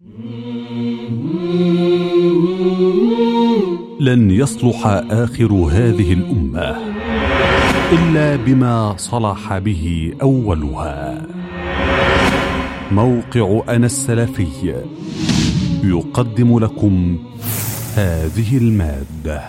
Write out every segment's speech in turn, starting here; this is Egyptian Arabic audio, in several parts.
لن يصلح آخر هذه الأمة إلا بما صلح به أولها موقع أنا السلفي يقدم لكم هذه المادة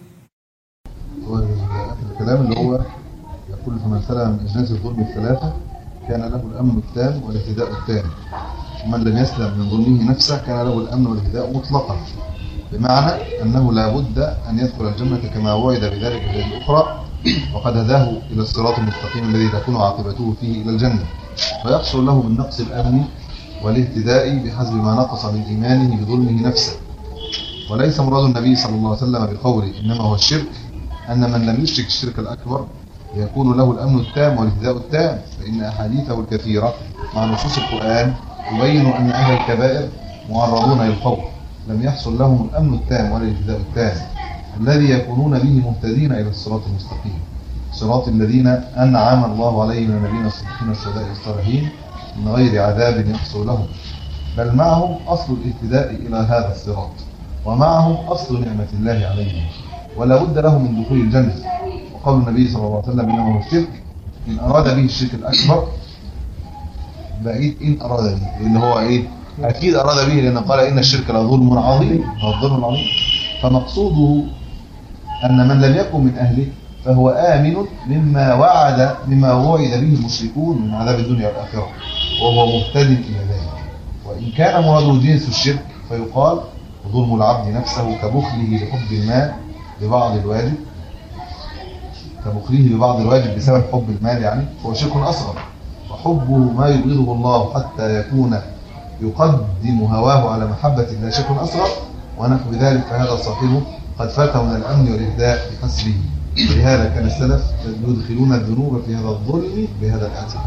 الكلام اللي هو يقول فمن سلم من أجناس الظلم الثلاثة كان له الأمن التام والاهتداء التام ومن لم يسلم من ظلمه نفسه كان له الأمن والاهتداء مطلقا بمعنى أنه لا بد أن يدخل الجنة كما وعد بذلك في الأخرى وقد هداه إلى الصراط المستقيم الذي تكون عاقبته فيه إلى الجنة فيحصل له من نقص الأمن والاهتداء بحسب ما نقص من إيمانه بظلمه نفسه وليس مراد النبي صلى الله عليه وسلم بقوله إنما هو الشرك أن من لم يشرك الشرك الأكبر يكون له الأمن التام والاهتداء التام فإن أحاديثه الكثيرة مع نصوص القرآن تبين أن أهل الكبائر معرضون للخوف لم يحصل لهم الأمن التام ولا الاهتداء التام الذي يكونون به مهتدين إلى الصراط المستقيم صراط الذين أنعم الله عليهم من النبيين الصديقين الشهداء الصالحين من غير عذاب يحصل لهم بل معهم أصل الاهتداء إلى هذا الصراط ومعهم أصل نعمة الله عليهم ولا بد له من دخول الجنة وقول النبي صلى الله عليه وسلم إنه هو الشرك إن أراد به الشرك الأكبر بعيد إن أراد به لأن هو إيه أكيد أراد به لأنه قال إن الشرك لظلم عظيم هو الظلم العظيم فمقصوده أن من لم يكن من أهله فهو آمن مما وعد مما وعد به المشركون من عذاب الدنيا والآخرة وهو مهتد إلى ذلك وإن كان مراده جنس الشرك فيقال ظلم العبد نفسه كبخله لحب المال ببعض الواجب كبخله ببعض الواجب بسبب حب المال يعني هو شرك أصغر وحبه ما يبغضه الله حتى يكون يقدم هواه على محبة الله شرك أصغر ونحو ذلك فهذا صاحبه قد فاته من الأمن والإهداء بحسبه ولهذا كان السلف يدخلون الذنوب في هذا الظلم بهذا الاعتبار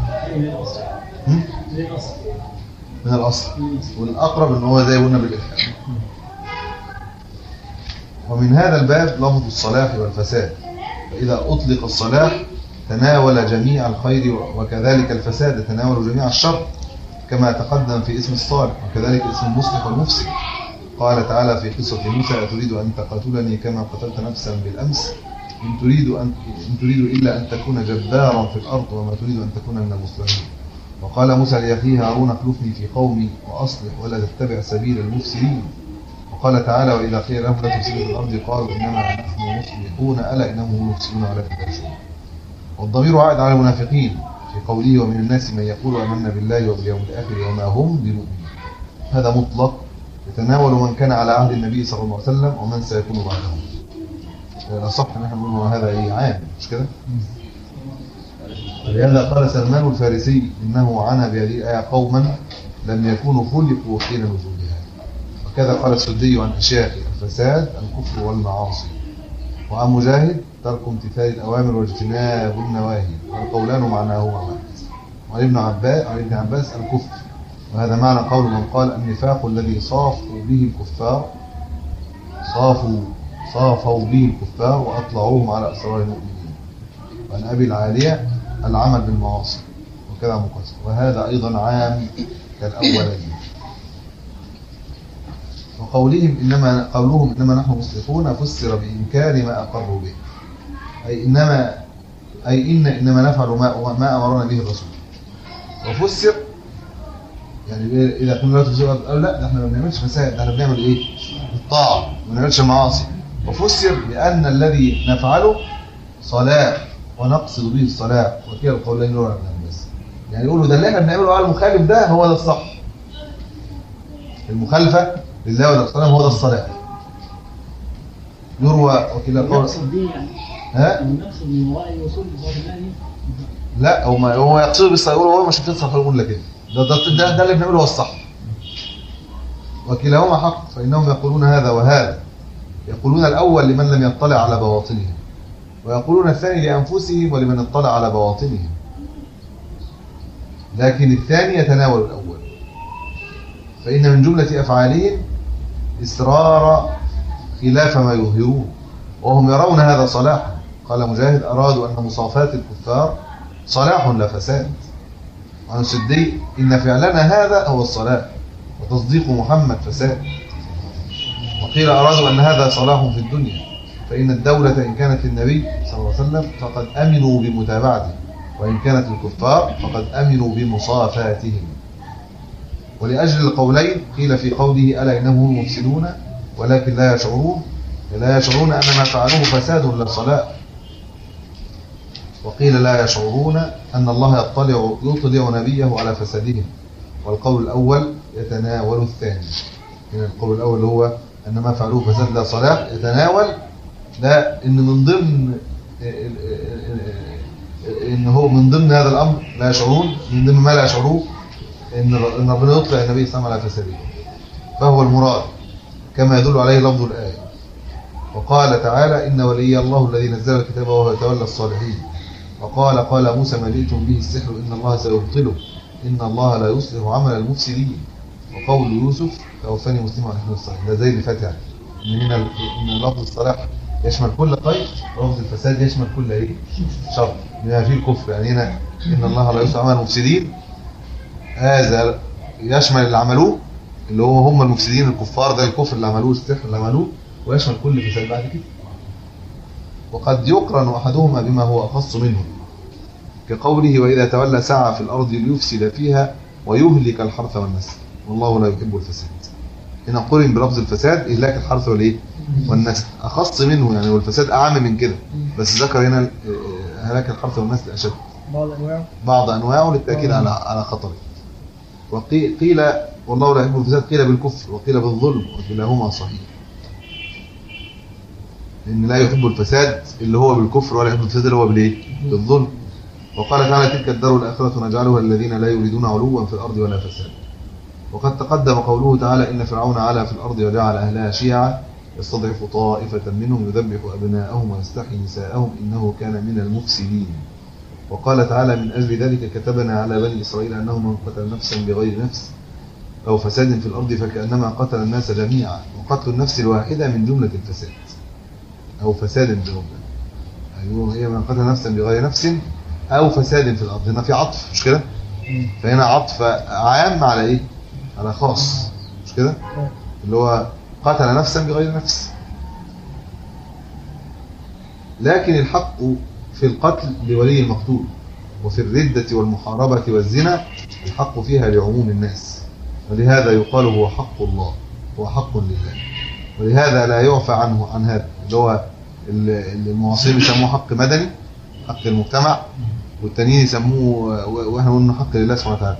من الأصل والأقرب أنه هو زي قلنا بالإلحاد ومن هذا الباب لفظ الصلاح والفساد فإذا أطلق الصلاح تناول جميع الخير وكذلك الفساد تناول جميع الشر كما تقدم في اسم الصالح وكذلك اسم المصلح والمفسد قال تعالى في قصة موسى أتريد أن تقتلني كما قتلت نفسا بالأمس إن تريد, أن إن تريد إلا أن تكون جبارا في الأرض وما تريد أن تكون من المسلمين وقال موسى لأخيه هارون اخلفني في قومي وأصلح ولا تتبع سبيل المفسدين وقال تعالى وإذا قيل لهم لا تفسدوا في الأرض قالوا إنما نحن مصلحون ألا إنهم هم المفسدون ولا يفسدون والضمير عائد على المنافقين في قوله ومن الناس من يقول آمنا بالله وباليوم الآخر وما هم بمؤمنين هذا مطلق يتناول من كان على عهد النبي صلى الله عليه وسلم ومن سيكون بعده الأصح ان احنا نقول هذا ايه عام مش كده لهذا قال سلمان الفارسي انه عانى بهذه الايه قوما لم يكونوا خلقوا حين نزولها وكذا قال السدي عن اشياء الفساد الكفر والمعاصي وعن مجاهد ترك امتثال الاوامر واجتناب النواهي والقولان معناه واحد وعن ابن عباس عن ابن عباس الكفر وهذا معنى قول من قال النفاق الذي صافوا به الكفار صافوا صافوا به الكفار وأطلعوهم على أسرار المؤمنين وعن أبي العالية العمل بالمعاصي وكذا مقصر وهذا أيضا عام كالأولين وقولهم إنما قولهم إنما نحن مصلحون فسر بإنكار ما أقروا به أي إنما أي إن إنما نفعل ما ما أمرنا به الرسول وفسر يعني إذا كنا لا تفسير قالوا لا ده احنا ما بنعملش فساد ده احنا بنعمل إيه؟ الطاعة ما بنعملش المعاصي وفسر بأن الذي نفعله صلاة ونقصد به الصلاة وكيل القولين نور بس يعني يقولوا ده اللي احنا بنعمله على المخالف ده هو ده الصح المخالفة لله والرسول هو ده الصلاة يروى وكيل القول نقصد دي يعني ها نقصد من وراء الوصول لصلاة الله لا هو ما هو يقصد بالصلاة يقول هو مش بتصح يقول لك كده ده ده ده, ده اللي بنعمله هو الصح وكلاهما حق فإنهم يقولون هذا وهذا يقولون الأول لمن لم يطلع على بواطنهم ويقولون الثاني لأنفسهم ولمن اطلع على بواطنهم لكن الثاني يتناول الأول فإن من جملة أفعالهم إصرار خلاف ما يظهرون وهم يرون هذا صلاحا قال مجاهد أرادوا أن مصافات الكفار صلاح لا فساد وعن السدي إن فعلنا هذا هو الصلاح وتصديق محمد فساد وقيل أرادوا أن هذا صلاح في الدنيا فإن الدولة إن كانت للنبي صلى الله عليه وسلم فقد أمنوا بمتابعته وإن كانت الكفار فقد أمنوا بمصافاتهم ولأجل القولين قيل في قوله ألا إنهم المفسدون ولكن لا يشعرون لا يشعرون أن ما فعلوه فساد لا صلاة وقيل لا يشعرون أن الله يطلع, يطلع نبيه على فسادهم والقول الأول يتناول الثاني من القول الأول هو أن ما فعلوه فساد لا صلاة يتناول ده إن من ضمن إن هو من ضمن هذا الأمر لا يشعرون من ضمن ما لا يشعروه إن إن ربنا يطلع النبي صلى الله عليه وسلم على فساده فهو المراد كما يدل عليه لفظ الآية وقال تعالى إن ولي الله الذي نزل الكتاب وهو يتولى الصالحين وقال قال موسى ما جئتم به السحر إن الله سيبطله إن الله لا يصلح عمل المفسدين وقول يوسف توفاني مسلما ونحن الصالحين ده زي اللي فات يعني إن هنا إن لفظ الصلاح يشمل كل خير ولفظ الفساد يشمل كل إيه شر بما فيه الكفر يعني هنا إن الله لا يصلح عمل المفسدين هذا يشمل اللي عملوه اللي هو هم المفسدين الكفار ده الكفر اللي عملوه السحر اللي عملوه ويشمل كل فساد بعد كده وقد يقرن أحدهما بما هو أخص منه كقوله وإذا تولى سعى في الأرض ليفسد فيها ويهلك الحرث والنسل والله لا يحب الفساد هنا قرن بلفظ الفساد إهلاك الحرث والإيه والنسل أخص منه يعني والفساد أعم من كده بس ذكر هنا هلاك الحرث والنسل أشد بعض انواعه بعض أنواعه للتأكيد على على خطره وقيل والله لا يحب الفساد قيل بالكفر وقيل بالظلم وكلاهما صحيح لأن لا يحب الفساد اللي هو بالكفر ولا يحب الفساد اللي هو بالايه بالظلم وقال تعالى تلك الدار الآخرة نجعلها الذين لا يريدون علوا في الأرض ولا فساد وقد تقدم قوله تعالى إن فرعون علا في الأرض وجعل أهلها شيعا يستضعف طائفة منهم يذبح أبناءهم ويستحيي نساءهم إنه كان من المفسدين وقال تعالى من أجل ذلك كتبنا على بني إسرائيل أنه من قتل نفسا بغير نفس أو فساد في الأرض فكأنما قتل الناس جميعا وقتل النفس الواحدة من جملة الفساد أو فساد بجملة أيوه هي من قتل نفسا بغير نفس أو فساد في الأرض هنا في عطف مش كده فهنا عطف عام على إيه على خاص مش كده اللي هو قتل نفسا بغير نفس لكن الحق في القتل لولي المقتول وفي الردة والمحاربة والزنا الحق فيها لعموم الناس ولهذا يقال هو حق الله هو حق لله ولهذا لا يعفى عنه عن هذا اللي هو اللي المعاصرين يسموه حق مدني حق المجتمع والتانيين يسموه واحنا قلنا حق لله سبحانه وتعالى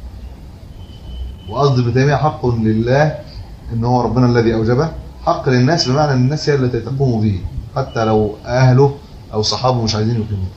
وقصد ابن تيميه حق لله ان هو ربنا الذي اوجبه حق للناس بمعنى ان الناس هي التي تقوم به حتى لو اهله او صحابه مش عايزين يقيموه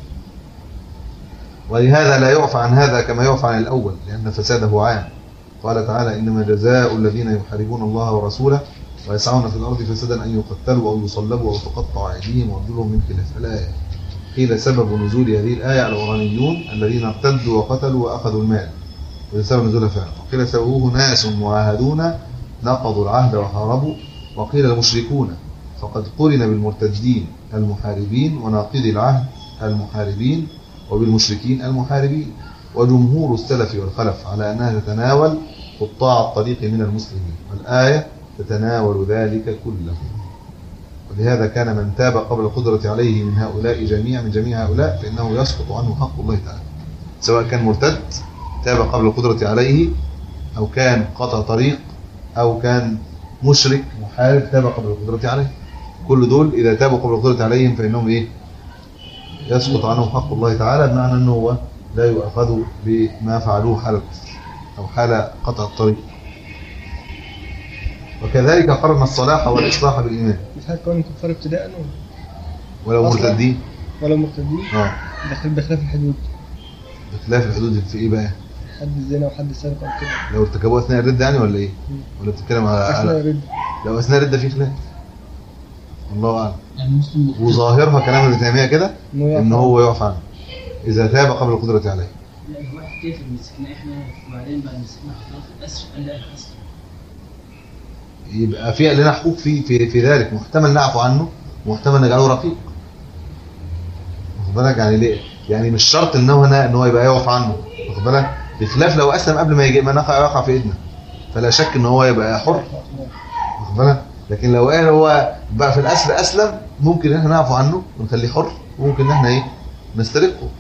ولهذا لا يعفى عن هذا كما يعفى عن الاول لان فساده عام قال تعالى انما جزاء الذين يحاربون الله ورسوله ويسعون في الارض فسادا ان يقتلوا او يصلبوا او تقطع ايديهم وارجلهم من خلاف الايه قيل سبب نزول هذه الايه الاورانيون الذين ارتدوا وقتلوا واخذوا المال وده سبب نزولها فعلا وقيل سببوه ناس معاهدون نقضوا العهد وحاربوا وقيل المشركون فقد قرن بالمرتدين المحاربين وناقضي العهد المحاربين وبالمشركين المحاربين وجمهور السلف والخلف على أنها تتناول قطاع الطريق من المسلمين والآية تتناول ذلك كله ولهذا كان من تاب قبل القدرة عليه من هؤلاء جميع من جميع هؤلاء فإنه يسقط عنه حق الله تعالى سواء كان مرتد تاب قبل القدرة عليه أو كان قطع طريق أو كان مشرك محارب تاب قبل القدرة عليه كل دول إذا تابوا قبل القدرة عليهم فإنهم إيه يسقط عنهم حق الله تعالى بمعنى أنه هو لا يؤخذ بما فعلوه حال الكفر أو حال قطع الطريق وكذلك قرن الصلاح والإصلاح بالإيمان مش حاجه كون كفار ابتداء ولو أصلاً. مرتدين ولا مرتدين اه داخل بخلاف الحدود بخلاف الحدود في ايه بقى حد الزنا وحد السرقه وكده لو ارتكبوها اثناء الردة يعني ولا ايه ولا بتتكلم على, اثناء على الرد لو اثناء الردة في خلاف الله اعلم يعني مسلم وظاهرها كلام ابن تيميه كده انه يعفى ان هو يعفى عنه اذا تاب قبل القدرة عليه لا الواحد كيف مسكنا احنا وبعدين بعد مسكنا حطينا في الاسر قال لا اصلا يبقى في لنا حقوق في في في ذلك محتمل نعفو عنه ومحتمل نجعله رقيق واخد بالك يعني ليه يعني مش شرط ان هو هنا ان هو يبقى يعفى عنه واخد بالك بخلاف لو اسلم قبل ما يجي ما نقع يقع في ايدنا فلا شك ان هو يبقى حر واخد بالك لكن لو قال هو بقى في الاسر اسلم ممكن ان احنا نعفو عنه ونخليه حر وممكن ان احنا ايه نسترقه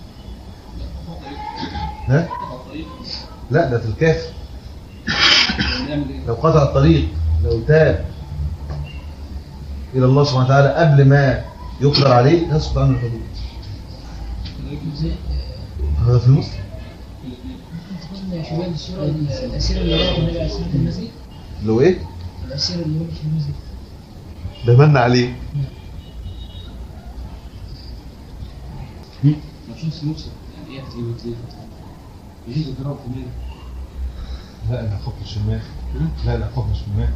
ها لا ده في الكافر نعمل ايه؟ لو قطع الطريق لو تاب الى الله سبحانه وتعالى قبل ما يقدر عليه يسقط عنه الحدود هذا في المسلم شمال الصورة الأسير اللي راح النبي عليه الصلاة والسلام لو ايه الأسير اللي راح في المسجد ده من عليه مفيش مكسب يعني ايه كتير كتير يجي يضرب في مين؟ لا العقاب الشمال لا العقاب مش شمال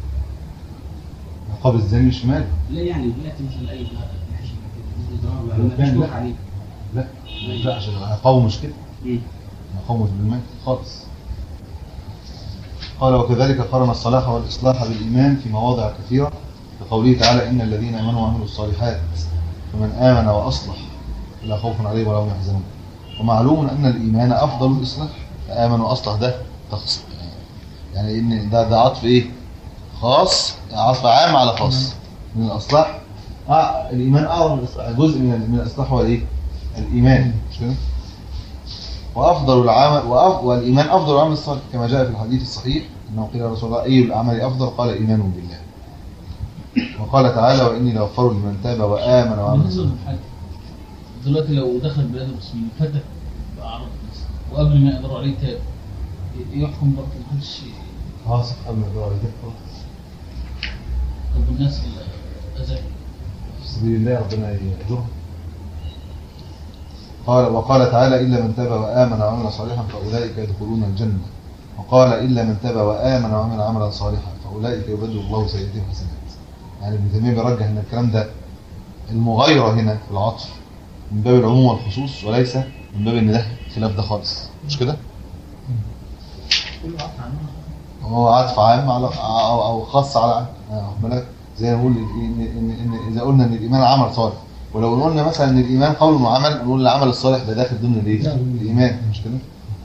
عقاب الزاني شمال لا يعني دلوقتي مثلا اي حاجه كده يضرب لو يعني كان مش لا. واقع عليه لا لا عشان عقابه مش كده مم. عقابه مش بالمال خالص قال وكذلك قرن الصلاح والإصلاح بالإيمان في مواضع كثيرة كقوله تعالى إن الذين آمنوا وعملوا الصالحات فمن آمن وأصلح فلا خوف عليهم ولا هم يحزنون ومعلوم أن الإيمان أفضل الإصلاح فآمن وأصلح ده تخص يعني إن ده ده عطف إيه خاص عطف عام على خاص من الإصلاح آه الإيمان أعظم من الإصلاح. جزء من من الإصلاح هو الإيه الإيمان مش كده وافضل العمل وأف... والايمان افضل العمل الصالح كما جاء في الحديث الصحيح انه قيل يا رسول الله اي الاعمال افضل قال ايمان بالله وقال تعالى واني لاغفر لمن تاب وامن وعمل بالنسبه صالحا للحاج دلوقتي لو دخل بلاد المسلمين فتك بأعراض الناس وقبل ما يقدروا عليه تاب يحكم برضه محدش خلاص قبل ما يدور على كده طب الناس الأذى في سبيل الله ربنا يأجرهم قال وقال تعالى إلا من تاب وآمن وعمل صالحا فأولئك يدخلون الجنة وقال إلا من تاب وآمن وعمل عملا صالحا فأولئك يبدل الله سيئاتهم حسنات يعني ابن تيمية بيرجح أن الكلام ده المغايرة هنا في العطف من باب العموم والخصوص وليس من باب ان ده خلاف ده خالص مش كده؟ كله عطف عنه هو عطف عام على او او خاص على عام آه، واخد بالك زي ما بقول ان ان ان اذا قلنا ان الايمان عمل صالح ولو قلنا مثلا ان الايمان قول وعمل نقول العمل الصالح ده داخل ضمن الايه؟ نعم. الايمان مش كده؟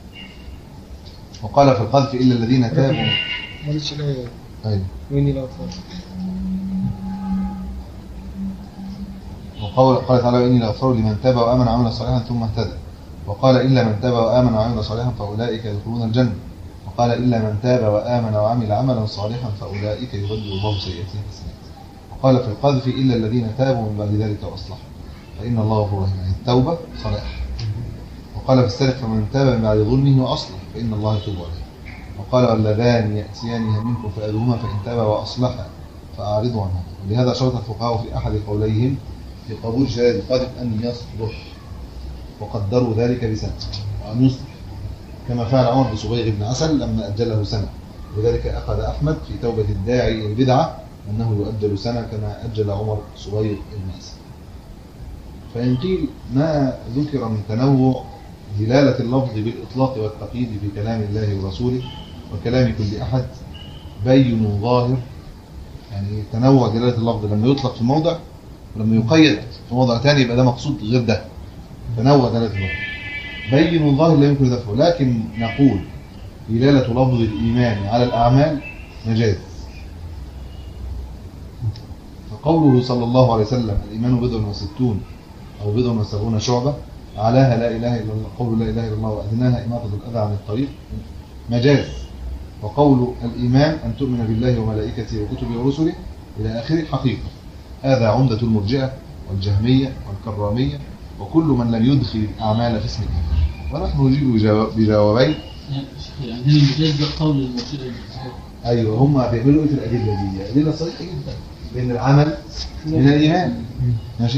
وقال في القذف الا الذين تابوا ما قلتش الايه ايوه واني لا اغفر وقال قال تعالى اني لاغفر لمن تاب وامن وعمل صالحا ثم اهتدى وقال الا من تاب وامن وعمل صالحا فاولئك يدخلون الجنه وقال الا من تاب وامن وعمل عملا صالحا فاولئك يبدل الله سيئاتهم حسنات وقال في القذف الا الذين تابوا من بعد ذلك واصلحوا فان الله غفور رحيم يعني التوبه صلاح وقال في السلف فمن تاب من بعد ظلمه واصلح فان الله يتوب عليه وقال واللذان ياتيانها منكم فاذوهما فان تابا واصلحا فاعرضوا عنهما ولهذا شرط الفقهاء في احد قوليهم في قبول شهادة القاذف أن يصلح وقدروا ذلك بسنة وأن يصلح كما فعل عمر بصبيغ بن عسل لما أجله سنة ولذلك أخذ أحمد في توبة الداعي إلى البدعة أنه يؤجل سنة كما أجل عمر صبيغ بن عسل فإن قيل ما ذكر من تنوع دلالة اللفظ بالإطلاق والتقييد في كلام الله ورسوله وكلام كل أحد بين ظاهر يعني تنوع دلالة اللفظ لما يطلق في موضع ولما يقيد في موضع ثاني يبقى ده مقصود غير ده تنوع دلالة اللفظ بين الظاهر لا يمكن دفعه لكن نقول دلالة لفظ الإيمان على الأعمال مجاز فقوله صلى الله عليه وسلم الإيمان بضع وستون أو بضع وسبعون شعبة أعلاها لا إله إلا الله قول لا إله إلا الله وأدناها إماطة الأذى عن الطريق مجاز وقول الإيمان أن تؤمن بالله وملائكته وكتبه ورسله إلى آخره حقيقة هذا عمدة المرجئة والجهمية والكرامية وكل من لم يدخل الأعمال في اسم الإيمان ونحن نجيب بجوا- بجوابين يعني شيخ عندنا المجاز ده قول المرشد أيوة هم بيعملوا إيه في الأدلة دي أدلة صريحة جدا لأن العمل من الإيمان ماشي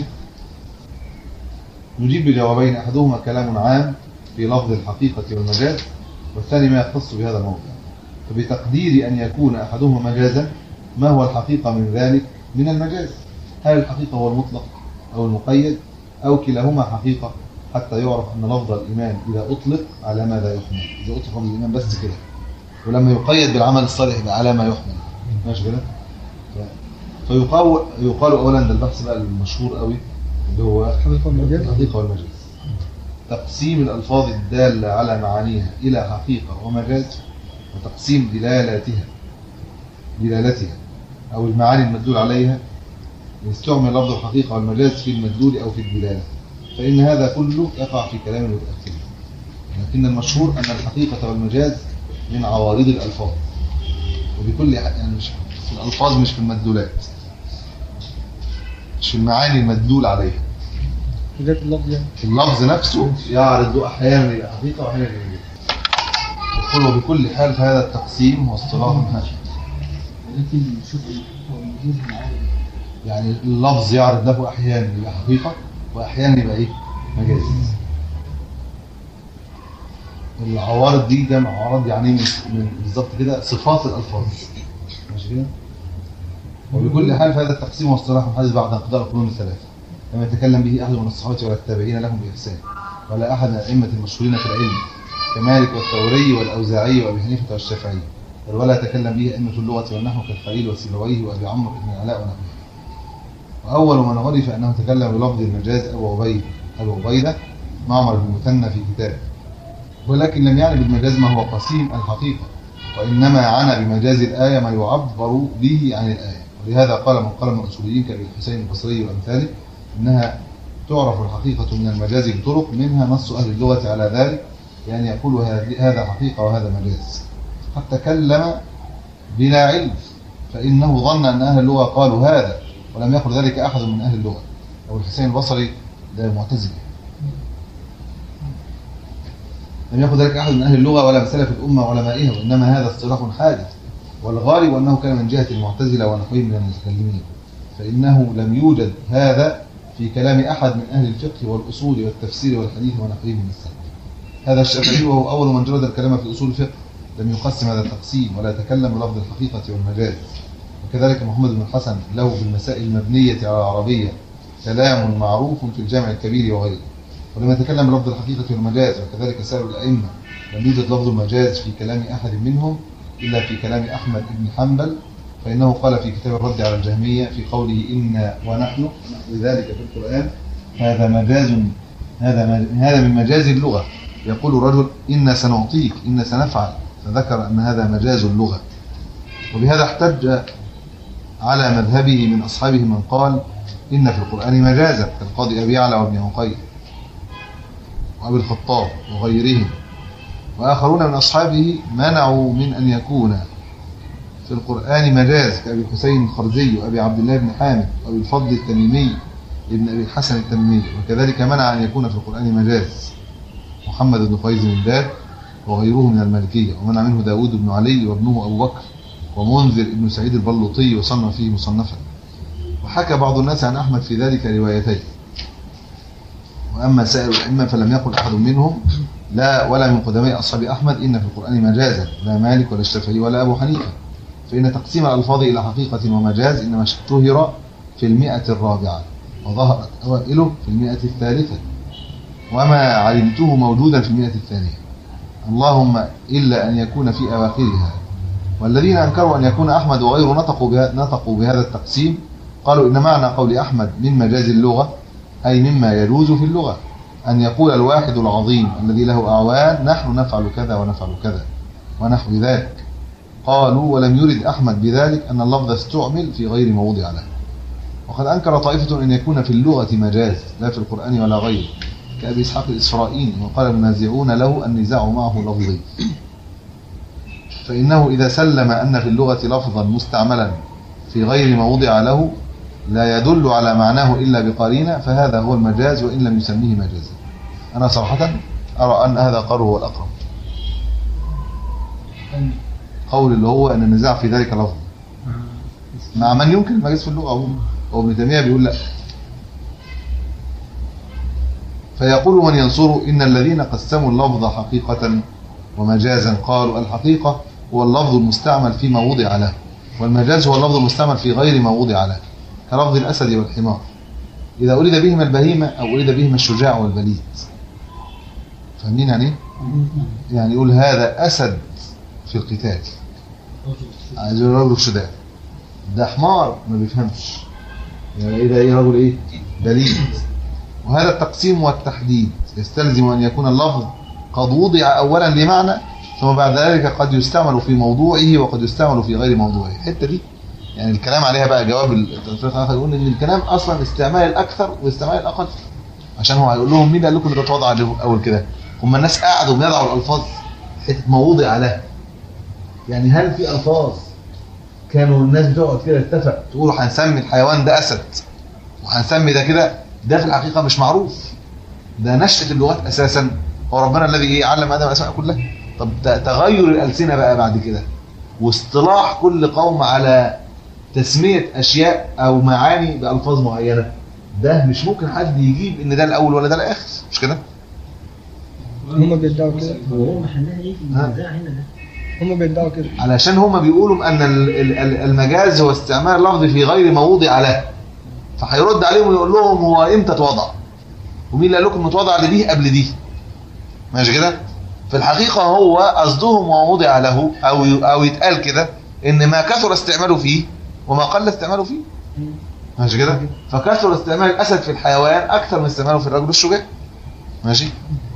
نجيب بجوابين أحدهما كلام عام في لفظ الحقيقة والمجاز والثاني ما يختص بهذا الموضوع فبتقدير أن يكون أحدهما مجازا ما هو الحقيقة من ذلك من المجاز هل الحقيقة هو المطلق أو المقيد أو كلاهما حقيقة حتى يعرف أن لفظ الإيمان إذا أطلق على ماذا يحمل إذا أطلق لفظ الإيمان بس كده ولما يقيد بالعمل الصالح يبقى على ما يحمل ماشي كده ف- فيقال يقال أولا ده البحث بقى المشهور قوي اللي هو حقيقة المجاز الحقيقة والمجاز تقسيم الألفاظ الدالة على معانيها إلى حقيقة ومجاز وتقسيم دلالاتها دلالتها أو المعاني المدلول عليها يستعمل لفظ الحقيقة والمجاز في المدلول أو في الدلالة فإن هذا كله يقع في كلام المتأخرين لكن المشهور أن الحقيقة والمجاز من عوارض الألفاظ وبكل ح- يعني مش في الألفاظ مش في المدلولات مش في المعاني المدلول عليها بداية اللفظ يعني في اللفظ نفسه يعرض أحيانا إلى حقيقة وأحيانا إلى مجاز يقول وبكل حال فهذا التقسيم هو اصطلاح ماشي ولكن شوف هو الموجود معاه يعني اللفظ يعرض له احيانا يبقى حقيقه واحيانا يبقى ايه مجاز العوارض دي جمع عوارض يعني من من بالظبط كده صفات الالفاظ ماشي كده وبكل حال فهذا التقسيم واصطلاح محدث بعد انقضاء القرون الثلاثه لم يتكلم به احد من الصحابه ولا التابعين لهم باحسان ولا احد من الائمه المشهورين في العلم كمالك والثوري والاوزاعي وابي حنيفه والشافعي بل ولا يتكلم به ائمه اللغه والنحو كالخليل وسيبويه وابي عمرو بن العلاء ونحوه وأول من عرف أنه تكلم بلفظ المجاز أبو عبيد أبو عبيدة معمر بن المثنى في كتابه ولكن لم يعني بالمجاز ما هو قسيم الحقيقة وإنما عنى بمجاز الآية ما يعبر به عن الآية ولهذا قال من قال من الأصوليين كأبي الحسين البصري وأمثاله إنها تعرف الحقيقة من المجاز بطرق منها نص أهل اللغة على ذلك يعني يقول هذه- هذا حقيقة وهذا مجاز قد تكلم بلا علم فإنه ظن أن أهل اللغة قالوا هذا ولم يقل ذلك أحد من أهل اللغة أبو الحسين البصري ده معتزلي لم يقل ذلك أحد من أهل اللغة ولا من سلف الأمة وعلمائها وإنما هذا اصطلاح حادث والغالب أنه كان من جهة المعتزلة ونحوهم من المتكلمين فإنه لم يوجد هذا في كلام أحد من أهل الفقه والأصول والتفسير والحديث ونحوهم من السلف هذا الشافعي وهو أول من جرد الكلام في أصول الفقه لم يقسم هذا التقسيم ولا يتكلم بلفظ الحقيقة والمجاز وكذلك محمد بن الحسن له بالمسائل المبنية على العربية كلام معروف في الجامع الكبير وغيره ولم يتكلم بلفظ الحقيقة والمجاز وكذلك سائر الأئمة لم يوجد لفظ المجاز في كلام أحد منهم إلا في كلام أحمد بن حنبل فإنه قال في كتاب الرد على الجهمية في قوله إنا ونحن نحو ذلك في القرآن هذا مجاز هذا مج- هذا من مجاز اللغة يقول الرجل إنا سنعطيك إنا سنفعل فذكر أن هذا مجاز اللغة وبهذا احتج على مذهبه من أصحابه من قال إن في القرآن مجازا كالقاضي أبي يعلى وابن عقيل وأبي الخطاب وغيرهم وآخرون من أصحابه منعوا من أن يكون في القرآن مجاز كأبي الحسين الخرزي وأبي عبد الله بن حامد وأبي الفضل التميمي ابن أبي الحسن التميمي وكذلك منع أن يكون في القرآن مجاز محمد بن قيس بن داد وغيره من المالكية ومنع منه داود بن علي وابنه أبو بكر ومنذر ابن سعيد البلوطي وصنف فيه مصنفا وحكى بعض الناس عن أحمد في ذلك روايتين وأما سائر الأئمة فلم يقل أحد منهم لا ولا من قدماء أصحاب أحمد إن في القرآن مجازا لا مالك ولا الشافعي ولا أبو حنيفة فإن تقسيم الألفاظ إلى حقيقة ومجاز إنما اشتهر في المئة الرابعة وظهرت أوائله في المئة الثالثة وما علمته موجودا في المئة الثانية اللهم إلا أن يكون في أواخرها والذين أنكروا أن يكون أحمد وغيره نطقوا بها نطقوا بهذا التقسيم قالوا إن معنى قول أحمد من مجاز اللغة أي مما يجوز في اللغة أن يقول الواحد العظيم الذي له أعوان نحن نفعل كذا ونفعل كذا ونحو ذلك قالوا ولم يرد أحمد بذلك أن اللفظ استعمل في غير موضع له وقد أنكر طائفة أن يكون في اللغة مجاز لا في القرآن ولا غيره كأبي إسحاق الإسرائيلي وقال المنازعون له النزاع معه لفظي فإنه إذا سلم أن في اللغة لفظا مستعملا في غير موضع له لا يدل على معناه إلا بقرينة فهذا هو المجاز وإن لم يسميه مجازا أنا صراحة أرى أن هذا قول هو الأقرب قول اللي هو أن النزاع في ذلك لفظ مع من يمكن المجاز في اللغة هو هو ابن تيمية بيقول لا فيقول من ينصر إن الذين قسموا اللفظ حقيقة ومجازا قالوا الحقيقة هو اللفظ المستعمل فيما وضع له والمجاز هو اللفظ المستعمل في غير ما وضع له كلفظ الأسد والحمار إذا أريد بهما البهيمة أو أريد بهما الشجاع والبليد فاهمين يعني إيه؟ يعني يقول هذا أسد في القتال عايز يقول رجل شجاع ده حمار ما بيفهمش يعني إيه ده إيه رجل إيه بليد وهذا التقسيم والتحديد يستلزم أن يكون اللفظ قد وضع أولا لمعنى ثم بعد ذلك قد يستعمل في موضوعه وقد يستعمل في غير موضوعه الحته دي يعني الكلام عليها بقى جواب التفريق الاخر يقول ان الكلام اصلا استعمال الاكثر واستعمال الاقل عشان هو هيقول لهم مين قال لكم ان ده اتوضع له اول كده هم الناس قعدوا بيضعوا الالفاظ حته موضع لها يعني هل في الفاظ كانوا الناس بتقعد كده اتفق تقولوا هنسمي الحيوان ده اسد وهنسمي ده كده ده في الحقيقه مش معروف ده نشأة اللغات اساسا هو ربنا الذي ايه علم ادم الاسماء كلها طب ت- تغير الالسنه بقى بعد كده واصطلاح كل قوم على تسميه اشياء او معاني بالفاظ معينه ده مش ممكن حد يجيب ان ده الاول ولا ده الاخر مش كده هم بيدعوا كده هو محلها ايه في ها. النزاع هنا ده؟ هم بيدعوا كده علشان هما بيقولوا ان ال- ال- ال- المجاز هو استعمال لفظ في غير موضع له فهيرد عليهم ويقول لهم هو امتى اتوضع ومين اللي قال لكم انه اتوضع لدي قبل دي ماشي كده في الحقيقه هو قصدهم ووضع له او ي- او يتقال كده ان ما كثر استعماله فيه وما قل استعماله فيه ماشي كده فكثر استعمال الاسد في الحيوان اكثر من استعماله في الرجل الشجاع ماشي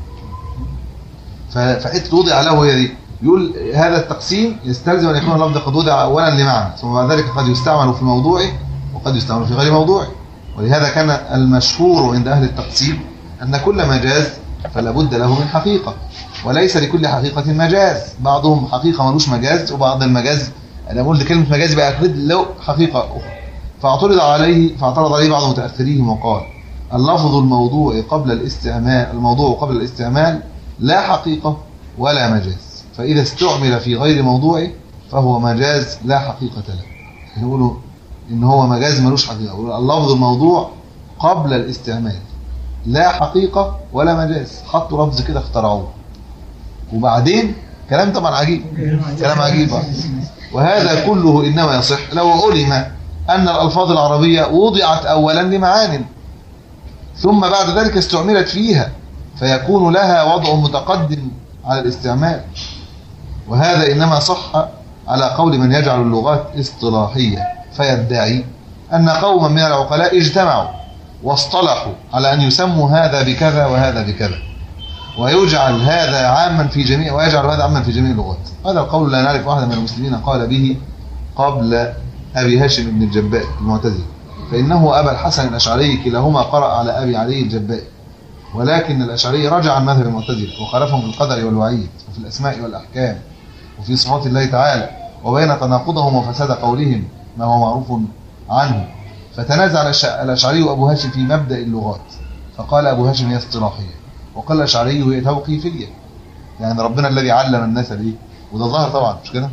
ف- فحته وضع له هي دي يقول هذا التقسيم يستلزم ان يكون اللفظ قد وضع اولا لمعنى ثم بعد ذلك قد يستعمل في موضوعه وقد يستعمل في غير موضوعه ولهذا كان المشهور عند اهل التقسيم ان كل مجاز فلا بد له من حقيقه وليس لكل حقيقه مجاز بعضهم حقيقه ملوش مجاز وبعض المجاز انا بقول كلمه مجاز يبقى اكيد له حقيقه اخرى فاعترض عليه فاعترض عليه بعض متاخريهم وقال اللفظ الموضوع قبل الاستعمال الموضوع قبل الاستعمال لا حقيقه ولا مجاز فإذا استعمل في غير موضوعه فهو مجاز لا حقيقة له يقولوا إن هو مجاز ملوش حقيقة يقولوا اللفظ الموضوع قبل الاستعمال لا حقيقة ولا مجاز حطوا لفظ كده اخترعوه وبعدين كلام طبعا عجيب كلام عجيب آه. وهذا كله إنما يصح لو علم أن الألفاظ العربية وضعت أولا لمعان ثم بعد ذلك استعملت فيها فيكون لها وضع متقدم على الاستعمال وهذا إنما صح على قول من يجعل اللغات اصطلاحية فيدعي أن قوما من العقلاء اجتمعوا واصطلحوا على أن يسموا هذا بكذا وهذا بكذا ويجعل هذا عاما في جميع ويجعل هذا عاما في جميع اللغات هذا القول لا نعرف واحدا من المسلمين قال به قبل أبي هاشم بن الجباء المعتزلي فإنه أبا الحسن الأشعري كلاهما قرأ على أبي علي الجباء ولكن الأشعري رجع عن مذهب المعتزلة وخالفهم في القدر والوعيد وفي الأسماء والأحكام وفي صفات الله تعالى وبين تناقضهم وفساد قولهم ما هو معروف عنه فتنازع الأش- الأشعري وأبو هاشم في مبدأ اللغات فقال أبو هاشم هي اصطلاحية وقال الأشعري هي توقيفية يعني ربنا الذي علم الناس دي وده ظاهر طبعا مش كده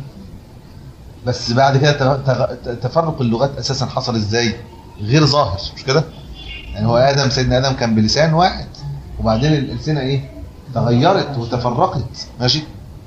بس بعد كده تغ- تغ- تفرق اللغات أساسا حصل إزاي غير ظاهر مش كده يعني هو آدم سيدنا آدم كان بلسان واحد وبعدين الألسنة إيه تغيرت وتفرقت ماشي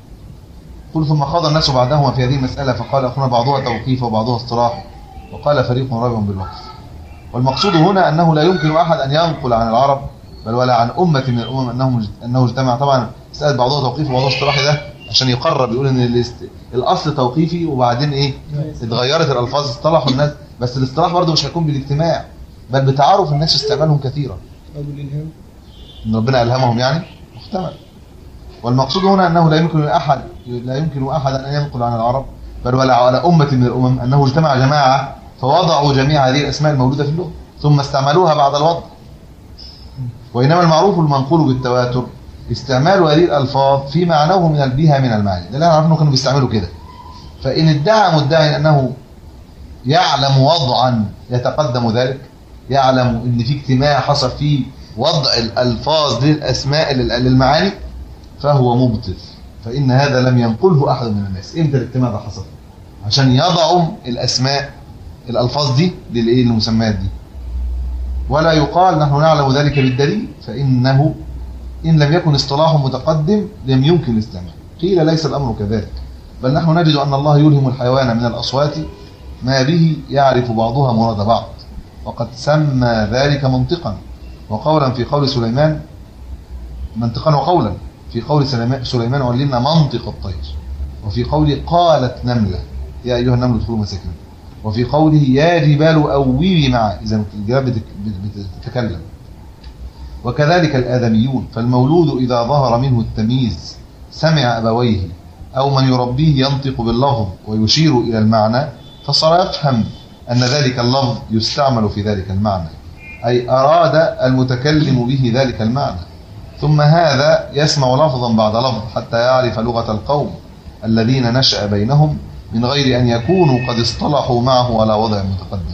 قل ثم خاض الناس بعدهما في هذه المسألة فقال أخونا بعضها توقيف وبعضها اصطلاح وقال فريق رابع بالوقف والمقصود هنا أنه لا يمكن أحد أن ينقل عن العرب بل ولا عن أمة من الأمم أنهم أنه اجتمع طبعا مسألة بعضها توقيف وبعضها اصطلاحي ده عشان يقرب يقول إن الاست... الأصل توقيفي وبعدين إيه اتغيرت الألفاظ اصطلحوا الناس بس الاصطلاح برضه مش هيكون بالاجتماع بل بتعارف الناس في استعمالهم كثيرا أو بالإلهام ان ربنا الهمهم يعني محتمل والمقصود هنا انه لا يمكن لاحد لا يمكن احدا ان ينقل عن العرب بل ولا على امه من الامم انه اجتمع جماعه فوضعوا جميع هذه الاسماء الموجوده في اللغه ثم استعملوها بعد الوضع وانما المعروف المنقول بالتواتر استعمال هذه الالفاظ في معناه من البيها من المعاني ده اللي انا عارف انه كانوا بيستعملوا كده فان ادعى مدعي انه يعلم وضعا يتقدم ذلك يعلم ان في اجتماع حصل فيه وضع الالفاظ للاسماء لل- للمعاني فهو مبطل فان هذا لم ينقله احد من الناس امتى الاجتماع ده حصل عشان يضعوا الاسماء الالفاظ دي للايه المسميات دي ولا يقال نحن نعلم ذلك بالدليل فانه ان لم يكن اصطلاح متقدم لم يمكن الاستعمال قيل ليس الامر كذلك بل نحن نجد ان الله يلهم الحيوان من الاصوات ما به يعرف بعضها مراد بعض وقد سمى ذلك منطقا وقولا في قول سليمان منطقا وقولا في قول سليمان- سليمان علمنا منطق الطير وفي قوله قالت نملة يا أيها النمل ادخلوا مساكنكم وفي قوله يا جبال أوبي معه إذا الجبال بتك- بت- بتتكلم وكذلك الآدميون فالمولود إذا ظهر منه التمييز سمع أبويه أو من يربيه ينطق باللفظ ويشير إلى المعنى فصار يفهم أن ذلك اللفظ يستعمل في ذلك المعنى أي أراد المتكلم به ذلك المعنى ثم هذا يسمع لفظا بعد لفظ حتى يعرف لغة القوم الذين نشأ بينهم من غير أن يكونوا قد اصطلحوا معه على وضع متقدم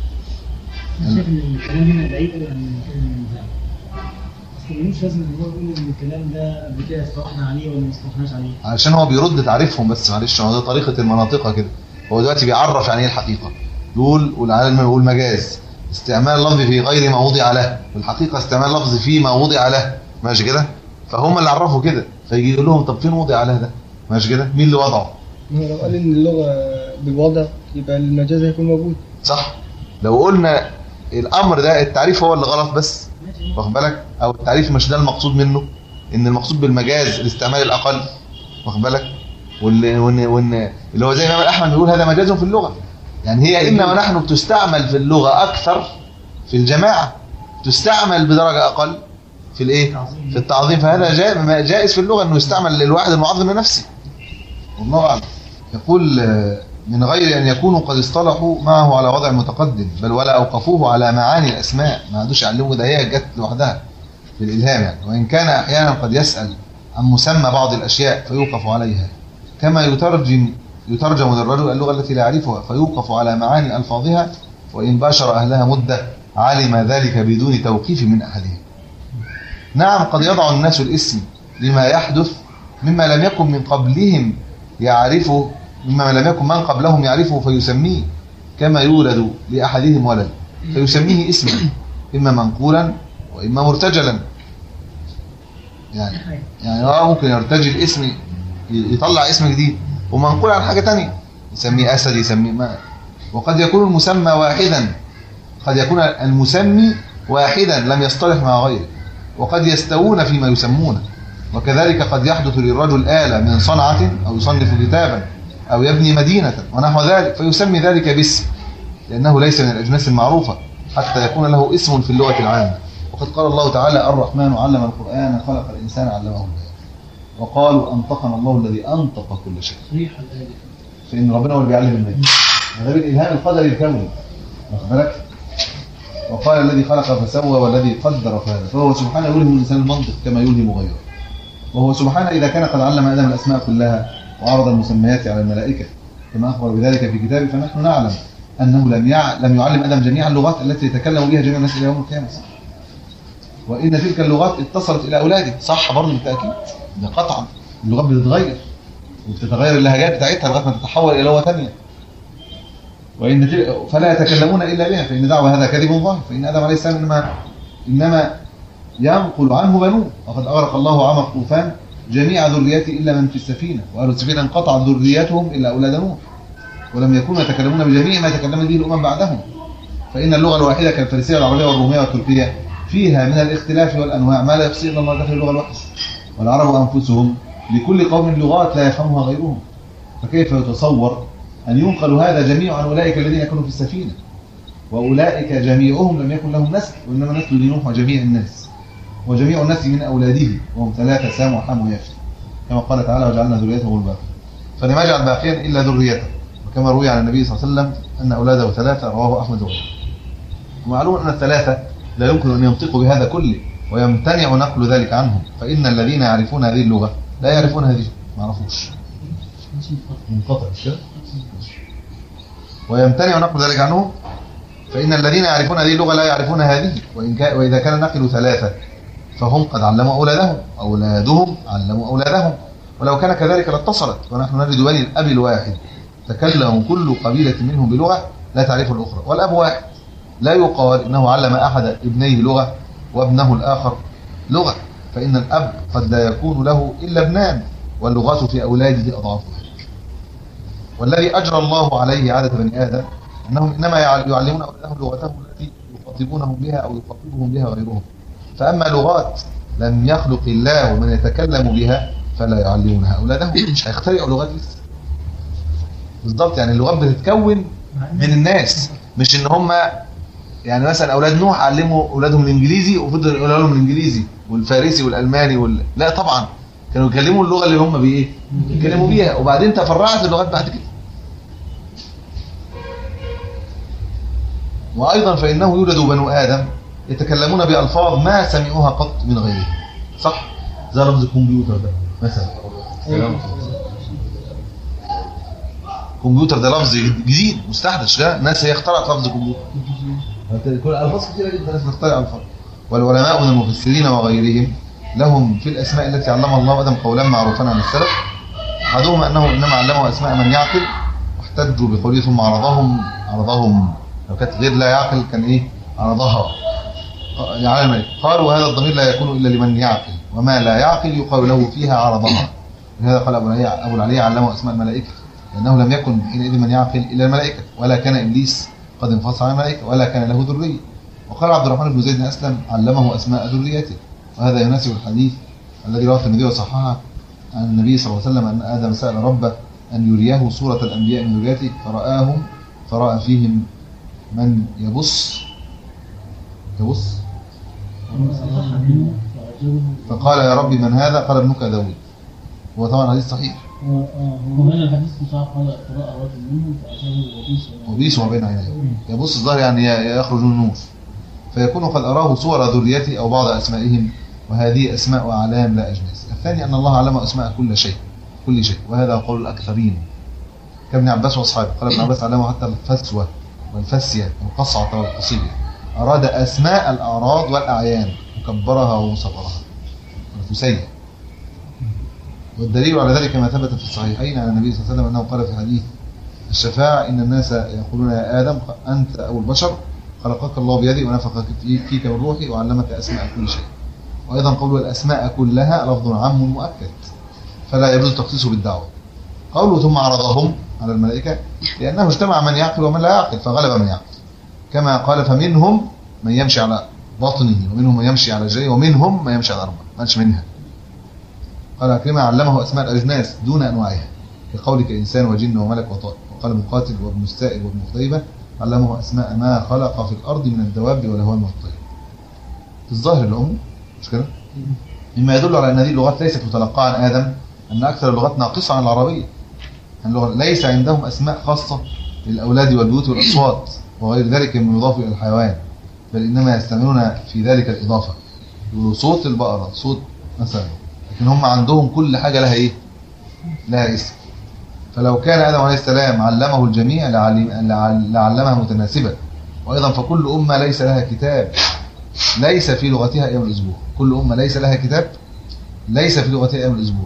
انا شايف ان الكلام هنا بعيد قوي عن النزاع اصل ملوش لازمه ان هو يقول ان الكلام ده قبل كده اصطلحنا عليه ولا ما اصطلحناش عليه علشان هو بيرد تعريفهم بس معلش هو ده طريقة المناطق كده هو دلوقتي بيعرف يعني ايه الحقيقة يقول والعالم يقول مجاز استعمال اللفظ في غير ما وضع له والحقيقة استعمال اللفظ في ما وضع له ماشي كده فهم اللي عرفوا كده فيجي يقول لهم طب فين وضع له ده ماشي كده مين اللي وضعه ما هو لو قال ان اللغه بالوضع يبقى المجاز هيكون موجود صح لو قلنا الامر ده التعريف هو اللي غلط بس واخد بالك او التعريف مش ده المقصود منه ان المقصود بالمجاز الاستعمال الاقل واخد بالك واللي وان وان اللي هو زي ما الامام احمد بيقول هذا مجاز في اللغه يعني هي انما نحن بتستعمل في اللغه اكثر في الجماعه تستعمل بدرجه اقل في الايه في التعظيم فهذا جا- جائز في اللغه انه يستعمل للواحد المعظم لنفسه والله اعلم يقول آه، من غير أن يكونوا قد اصطلحوا معه على وضع متقدم بل ولا أوقفوه على معاني الأسماء ما عادوش يعلموا ده هي جت لوحدها في الإلهام يعني وإن كان أحيانا قد يسأل عن مسمى بعض الأشياء فيوقف عليها كما يترجم يترجم للرجل اللغة التي لا يعرفها فيوقف على معاني ألفاظها وإن باشر أهلها مدة علم ذلك بدون توقيف من أحدهم نعم قد يضع الناس الاسم لما يحدث مما لم يكن من قبلهم يعرفه مما لم يكن من قبلهم يعرفه فيسميه كما يولد لأحدهم ولد فيسميه اسما إما منقولا وإما مرتجلا يعني يعني هو ممكن يرتجل اسم يطلع اسم جديد ومنقول عن حاجة تانية يسميه أسد يسميه ما وقد يكون المسمى واحدا قد يكون المسمي واحدا لم يصطلح مع غيره وقد يستوون فيما يسمونه وكذلك قد يحدث للرجل آلة من صنعة أو يصنف كتابا أو يبني مدينة ونحو ذلك فيسمي ذلك باسم لأنه ليس من الأجناس المعروفة حتى يكون له اسم في اللغة العامة وقد قال الله تعالى الرحمن علم القرآن خلق الإنسان علمه البيان وقالوا أنطقنا الله الذي أنطق كل شيء ريح الآية دي. فإن ربنا هو اللي بيعلم الناس هذا بالإلهام القدري الكوني واخد بالك وقال الذي خلق فسوى والذي قدر فهدى فهو سبحانه يلهم الإنسان المنطق كما يلهم غيره وهو سبحانه إذا كان قد علم آدم الأسماء كلها وعرض المسميات على الملائكة كما أخبر بذلك في كتابه فنحن نعلم أنه لم يع... لم يعلم آدم جميع اللغات التي يتكلم بها جميع الناس إلى يوم القيامة صح وإن تلك اللغات اتصلت إلى أولاده صح برضه بالتأكيد ده قطعا اللغات بتتغير وبتتغير اللهجات بتاعتها لغايه ما تتحول الى لغه ثانيه وان تل... فلا يتكلمون الا بها فان دعوى هذا كذب ظاهر فان ادم عليه السلام انما انما ينقل عنه بنوه وقد اغرق الله عام الطوفان جميع ذريته الا من في السفينه واهل السفينه انقطعت ذريتهم الا اولاد نوح ولم يكونوا يتكلمون بجميع ما تكلم به الامم بعدهم فان اللغه الواحده كالفارسيه والعربيه والروميه والتركيه فيها من الاختلاف والانواع ما لا يحصي الا الله داخل اللغه الواحده والعرب انفسهم لكل قوم لغات لا يفهمها غيرهم فكيف يتصور أن ينقل هذا جميع عن أولئك الذين كانوا في السفينة وأولئك جميعهم لم يكن لهم نسل وإنما نسل لنوح وجميع الناس وجميع الناس من أولاده وهم ثلاثة سام وحام ويافت كما قال تعالى وجعلنا ذريته الباقي فلم يجعل باقيا إلا ذريته وكما روي عن النبي صلى الله عليه وسلم أن أولاده ثلاثة رواه أحمد وغيره ومعلوم أن الثلاثة لا يمكن أن ينطقوا بهذا كله ويمتنع نقل ذلك عنهم فإن الذين يعرفون هذه اللغة لا يعرفون هذه ما يعرفوش منقطع مش كده ويمتنع نقل ذلك عنهم فإن الذين يعرفون هذه اللغة لا يعرفون هذه وإن كان وإذا كان النقل ثلاثة فهم قد علموا أولادهم أولادهم علموا أولادهم ولو كان كذلك لاتصلت ونحن نجد بني الأب الواحد تكلم كل قبيلة منهم بلغة لا تعرف الأخرى والأب واحد لا يقال إنه علم أحد ابنيه لغة وابنه الآخر لغة فإن الأب قد لا يكون له إلا ابنان واللغات في أولاده أضعاف والذي أجرى الله عليه عادة بني آدم أنهم إنما يعلمون أولادهم لغتهم التي يخاطبونهم بها أو يخاطبهم بها غيرهم فأما لغات لم يخلق الله ومن يتكلم بها فلا يعلمونها أولادهم مش هيخترعوا لغات لسه بالضبط يعني اللغات بتتكون من الناس مش ان هم يعني مثلا اولاد نوح علموا اولادهم الانجليزي وفضلوا يقولوا لهم الانجليزي والفارسي والالماني وال... لا طبعا كانوا يكلموا اللغه اللي هم بايه يتكلموا بيها وبعدين تفرعت اللغات بعد كده وايضا فانه يولد بنو ادم يتكلمون بالفاظ ما سمعوها قط من غيره صح زي لفظ الكمبيوتر ده مثلا كمبيوتر ده لفظ جديد مستحدث ده الناس هي اخترعت لفظ كمبيوتر كل الفاظ كتيره جدا الناس بتخترع الفاظ والعلماء من المفسرين وغيرهم لهم في الاسماء التي علمها الله ادم قولان معروفان عن السلف احدهما انه انما علمه اسماء من يعقل واحتجوا بقوله ثم عرضهم عرضهم لو كانت غير لا يعقل كان ايه عرضها على الملك قالوا هذا الضمير لا يكون الا لمن يعقل وما لا يعقل يقال له فيها عرضها لهذا قال ابو العلي ابو العلي علمه اسماء الملائكه لانه لم يكن حينئذ من يعقل الا الملائكه ولا كان ابليس قد انفصل عن الملائكه ولا كان له ذريه وقال عبد الرحمن بن زيد بن اسلم علمه اسماء ذريته وهذا يناسب الحديث الذي رواه الترمذي وصححه عن النبي صلى الله عليه وسلم ان ادم سال ربه ان يريه صوره الانبياء من ذريته فراهم فراى فيهم من يبص يبص فقال يا ربي من هذا قال ابنك داود هو طبعا حديث صحيح وهنا الحديث مصحح قال قراء رجل منهم فأتاه وبيس وبيس ما بين عينيه يبص الظهر يعني يخرج من النور فيكون قد أراه صور ذريته أو بعض أسمائهم وهذه أسماء وأعلام لا أجناس الثاني أن الله علم أسماء كل شيء كل شيء وهذا قول الأكثرين كابن عباس وأصحابه قال ابن عباس علمه حتى الفسوة والفسية والقصعة والقصية أراد أسماء الأعراض والأعيان وكبرها وصغرها الفسية والدليل على ذلك ما ثبت في الصحيحين عن النبي صلى الله عليه وسلم أنه قال في حديث الشفاعة إن الناس يقولون يا آدم أنت أو البشر خلقك الله بيدي ونفخ فيك من روحي وعلمك أسماء كل شيء وأيضا قول الأسماء كلها لفظ عام مؤكد فلا يجوز تخصيصه بالدعوة قوله ثم عرضهم على الملائكة لأنه اجتمع من يعقل ومن لا يعقل فغلب من يعقل كما قال فمنهم من يمشي على باطنه ومنهم من يمشي على رجليه ومنهم من يمشي على أربعة ما قالش منها قال أكرمة علمه أسماء الأجناس دون أنواعها كقولك إنسان وجن وملك وطائر وقال مقاتل وابن السائب وابن قتيبة علمه أسماء ما خلق في الأرض من الدواب والهوام والطير في الظاهر الأم مش كده مما يدل على أن هذه اللغات ليست متلقاة عن آدم أن أكثر اللغات ناقصة عن العربية اللغة ليس عندهم أسماء خاصة للأولاد والبيوت والأصوات وغير ذلك مما يضاف إلى الحيوان بل إنما يستعملون في ذلك الإضافة يقولوا صوت البقرة صوت مثلا لكن هم عندهم كل حاجة لها إيه لها اسم فلو كان آدم عليه السلام علمه الجميع لعلم- لعل- لعلمها متناسبة وأيضا فكل أمة ليس لها كتاب ليس في لغتها أيام الأسبوع كل أمة ليس لها كتاب ليس في لغتها أيام الأسبوع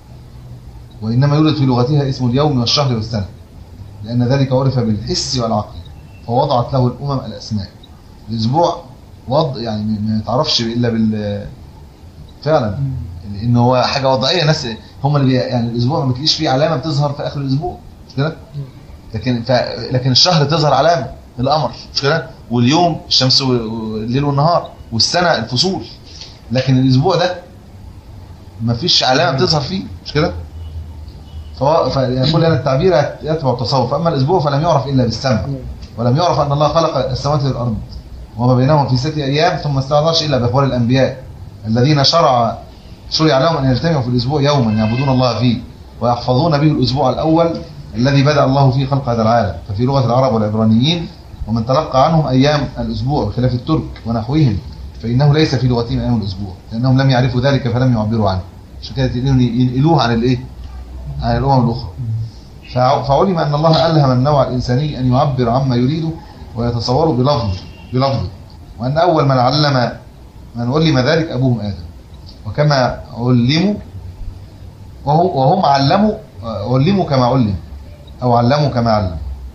وإنما يوجد في لغتها اسم اليوم والشهر والسنة لأن ذلك عرف بالحس والعقل فوضعت له الأمم الأسماء الأسبوع وضع يعني ما ما يتعرفش إلا بال فعلا ان هو حاجه وضعيه ناس هم اللي بي- يعني الاسبوع ما بتلاقيش فيه علامه بتظهر في اخر الاسبوع مش كده لكن ف... لكن الشهر تظهر علامه القمر مش كده واليوم الشمس والليل والنهار والسنه الفصول لكن الاسبوع ده ما فيش علامه بتظهر فيه مش كده فهو فيقول لنا التعبير يتبع التصوف فاما الاسبوع فلم يعرف الا بالسمع ولم يعرف ان الله خلق السماوات والارض وما بينهم في ستة ايام ثم ما استعذرش الا باخبار الانبياء الذين شرع شرع لهم ان يجتمعوا في الاسبوع يوما يعبدون الله فيه ويحفظون به الاسبوع الاول الذي بدا الله فيه خلق هذا العالم ففي لغه العرب والعبرانيين ومن تلقى عنهم ايام الاسبوع بخلاف الترك ونحوهم فانه ليس في لغتهم ايام الاسبوع لانهم لم يعرفوا ذلك فلم يعبروا عنه عشان كده ينقلون- ينقلوه عن الايه عن الامم الاخرى فع- فعلم ان الله الهم النوع الانساني ان يعبر عما يريده ويتصوره بلفظ بلفظ وان اول من علم من علم ذلك ابوهم ادم وكما علموا وهو وهم علموا علموا كما علم او علموا كما علم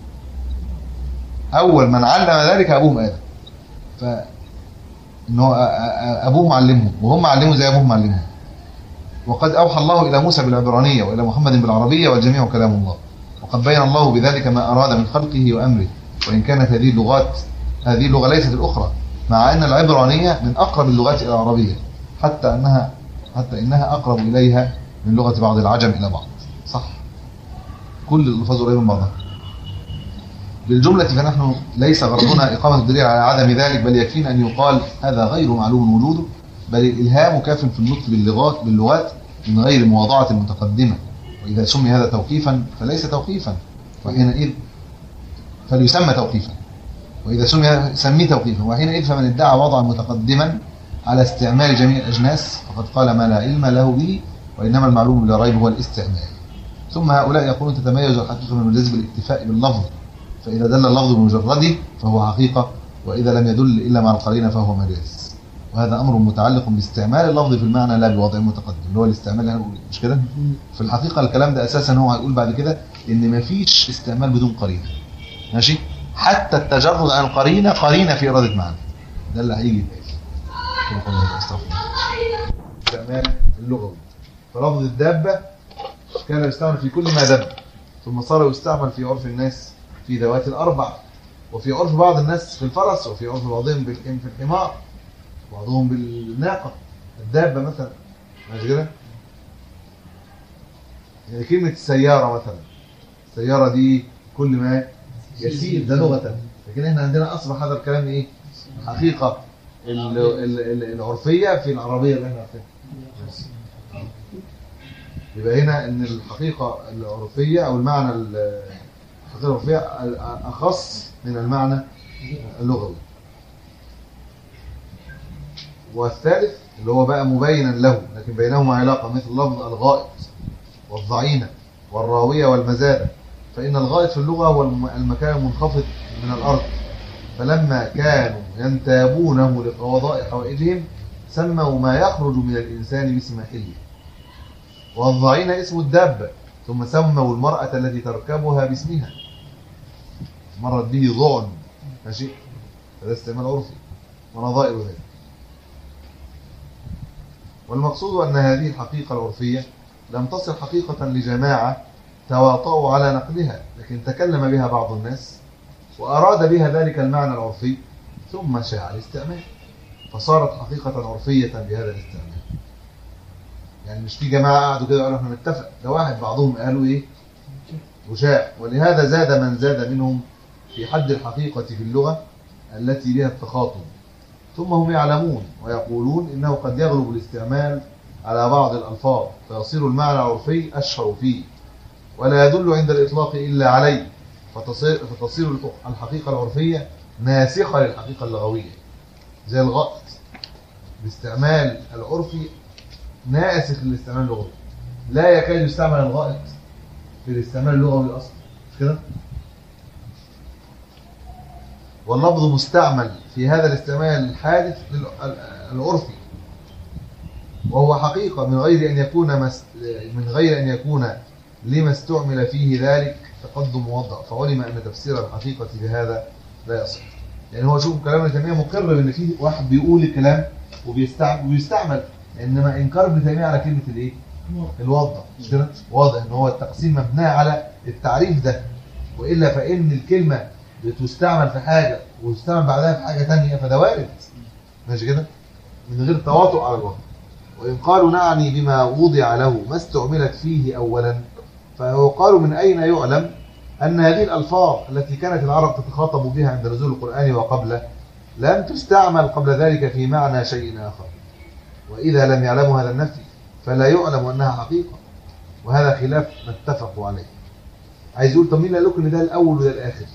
اول من علم ذلك ابوهم ادم ف ان هو أ- أ- ابوهم علمهم وهم علموا زي ابوهم علمهم وقد اوحى الله الى موسى بالعبرانيه والى محمد بالعربيه والجميع كلام الله وقد بين الله بذلك ما اراد من خلقه وامره وان كانت هذه اللغات هذه اللغه ليست الاخرى مع ان العبرانيه من اقرب اللغات الى العربيه حتى انها حتى انها اقرب اليها من لغه بعض العجم الى بعض صح كل الالفاظ قريبه من بعضها بالجملة فنحن ليس غرضنا إقامة الدليل على عدم ذلك بل يكفينا أن يقال هذا غير معلوم وجوده بل الإلهام كاف في النطق باللغات باللغات من غير مواضعة المتقدمة وإذا سمي هذا توقيفا فليس توقيفا وحينئذ فليسمى توقيفا وإذا سمي سميه توقيفا وحينئذ فمن ادعى وضعا متقدما على استعمال جميع الأجناس فقد قال ما لا علم له به وإنما المعلوم بلا ريب هو الاستعمال ثم هؤلاء يقولون تتميز الحقيقة من الجذب بالاكتفاء باللفظ فإذا دل اللفظ بمجرده فهو حقيقة وإذا لم يدل إلا مع القرينة فهو مجاز وهذا أمر متعلق باستعمال اللفظ في المعنى لا بوضع متقدم اللي هو الاستعمال اللي هنقول مش كده في الحقيقة الكلام ده أساسا هو هيقول بعد كده إن مفيش استعمال بدون قرينة ماشي حتى التجرد عن القرينة قرينة في إرادة معنى ده اللي هيجي استعمال اللغوي فلفظ الدابة كان يستعمل في كل ما دب ثم صار يستعمل في عرف الناس في ذوات الأربع وفي عرف بعض الناس في الفرس وفي عرف بعضهم بالحم في الحمار بعضهم بالناقة الدابة مثلا ماشي كده يعني كلمة السيارة مثلا السيارة دي كل ما يسير ده لغة لكن احنا عندنا أصبح هذا الكلام ايه حقيقة ال- ال- ال- العرفية في العربية اللي احنا عارفينها يبقى هنا ان الحقيقة العرفية او المعنى ال- الحقيقة العرفية اخص من المعنى اللغوي والثالث اللي هو بقى مبينا له لكن بينهما علاقة مثل لفظ الغائط والضعينة والراوية والمزارة فإن الغائط في اللغة هو الم- المكان المنخفض من الأرض فلما كانوا ينتابونه لقضاء حوائجهم سموا ما يخرج من الإنسان باسم حليه والضعينة اسم الدابة ثم سموا المرأة التي تركبها باسمها مرت به ضعن ماشي هذا استعمال عرفي ونظائر ذلك والمقصود أن هذه الحقيقة العرفية لم تصل حقيقة لجماعة تواطؤوا على نقلها لكن تكلم بها بعض الناس وأراد بها ذلك المعنى العرفي ثم شاع الاستعمال فصارت حقيقة عرفية بهذا الاستعمال يعني مش في جماعة قعدوا كده قالوا احنا نتفق ده واحد بعضهم قالوا ايه وشاع ولهذا زاد من زاد منهم في حد الحقيقة في اللغة التي بها التخاطب ثم هم يعلمون ويقولون إنه قد يغلب الاستعمال على بعض الألفاظ فيصير المعنى العرفي أشهر فيه ولا يدل عند الإطلاق إلا عليه فتصير, فتصير الحقيقة العرفية ناسخة للحقيقة اللغوية زي الغائط باستعمال العرفي ناسخ للاستعمال اللغوي لا يكاد يستعمل الغائط في الاستعمال اللغوي الأصلي مش كده؟ واللفظ مستعمل في هذا الاستعمال الحادث لل- العرفي وهو حقيقة من غير أن يكون مس... من غير أن يكون لما استعمل فيه ذلك تقدم وضع فعلم أن تفسير الحقيقة بهذا لا يصح يعني هو شوف كلام ابن تيمية مقر بأن في واحد بيقول الكلام وبيستعمل وبيستعمل إنما إنكار ابن تيمية على كلمة الإيه؟ الوضع مش كده؟ واضح إن هو التقسيم مبني على التعريف ده وإلا فإن الكلمة بتستعمل في حاجة وتستعمل بعدها في حاجة تانية فده وارد ماشي كده؟ من غير تواطؤ على الوضع وإن قالوا نعني بما وضع له ما استعملت فيه أولا فيقال من أين يعلم أن هذه الألفاظ التي كانت العرب تتخاطب بها عند نزول القرآن وقبله لم تستعمل قبل ذلك في معنى شيء آخر وإذا لم يعلموا هذا النفي فلا يعلم أنها حقيقة وهذا خلاف ما اتفقوا عليه عايز يقول طب مين قال لكم ان ده الاول وده الاخر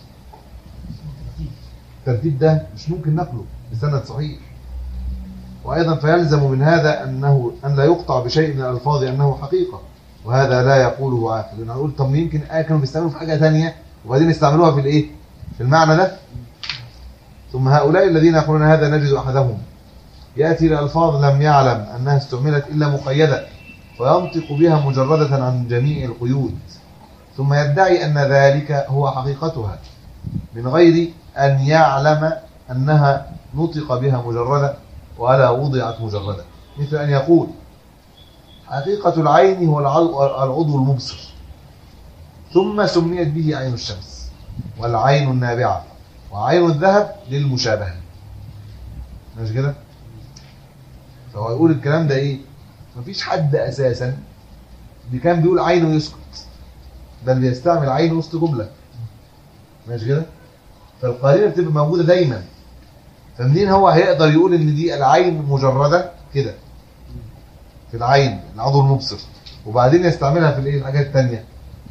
الترتيب ده مش ممكن نقله بسند صحيح وايضا فيلزم من هذا انه ان لا يقطع بشيء من الالفاظ انه حقيقه وهذا لا يقوله عاقل لان هقول طب يمكن آه كانوا بيستعملوا في حاجه ثانيه وبعدين يستعملوها في الايه في المعنى ده ثم هؤلاء الذين يقولون هذا نجد احدهم ياتي لالفاظ لم يعلم انها استعملت الا مقيده وينطق بها مجرده عن جميع القيود ثم يدعي أن ذلك هو حقيقتها من غير أن يعلم أنها نطق بها مجردة ولا وضعت مجردة مثل أن يقول حقيقة العين هو العضو العضو المبصر ثم سميت به عين الشمس والعين النابعة وعين الذهب للمشابهة مش كده؟ فهو يقول الكلام ده ايه؟ مفيش حد اساسا اللي كان بيقول عينه يسكت بل بيستعمل عين وسط جملة ماشي كده فالقرينة بتبقى موجودة دايما فمنين هو هيقدر يقول ان دي العين مجردة كده في العين العضو المبصر وبعدين يستعملها في الايه الحاجات الثانيه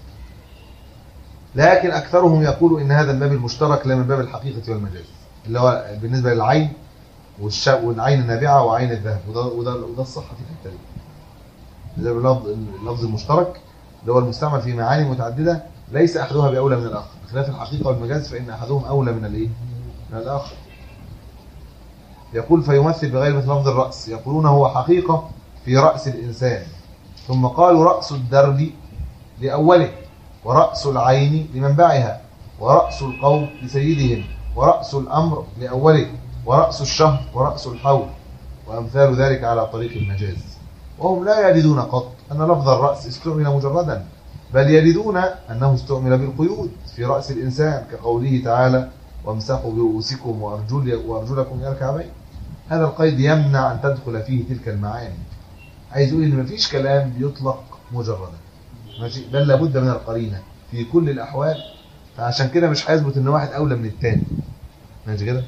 لكن اكثرهم يقول ان هذا الباب المشترك لا من باب الحقيقه والمجاز اللي هو بالنسبه للعين والش... والعين النابعه وعين الذهب وده وده وده الصح في الحته دي ده اللفظ اللفظ المشترك اللي هو المستعمل في معاني متعدده ليس احدها باولى من الاخر بخلاف الحقيقه والمجاز فان احدهم اولى من الايه من الاخر يقول فيمثل بغير مثل لفظ الراس يقولون هو حقيقه في راس الانسان ثم قالوا راس الدرب لاوله ورأس العين لمنبعها ورأس القوم لسيدهم ورأس الأمر لأوله ورأس الشهر ورأس الحول وأمثال ذلك على طريق المجاز وهم لا يردون قط أن لفظ الرأس استعمل مجردا بل يردون أنه استعمل بالقيود في رأس الإنسان كقوله تعالى وامسحوا برؤوسكم وأرجل وأرجلكم إلى الكعبين هذا القيد يمنع أن تدخل فيه تلك المعاني عايز يقول إن مفيش كلام بيطلق مجردا ماشي بل لابد من القرينه في كل الاحوال فعشان كده مش هيثبت ان واحد اولى من الثاني ماشي كده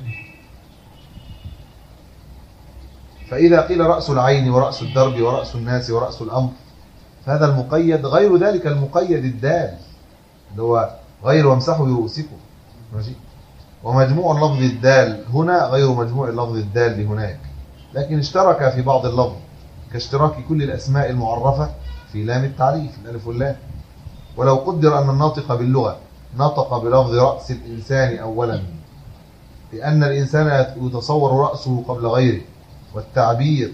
فاذا قيل راس العين وراس الدرب وراس الناس وراس الامر فهذا المقيد غير ذلك المقيد الدال اللي هو غير وامسحوا برؤوسكم ماشي ومجموع اللفظ الدال هنا غير مجموع اللفظ الدال هناك لكن اشترك في بعض اللفظ كاشتراك كل الاسماء المعرفه في لام التعريف الالف واللام ولو قدر ان الناطق باللغه نطق بلفظ راس الانسان اولا لان الانسان يتصور راسه قبل غيره والتعبير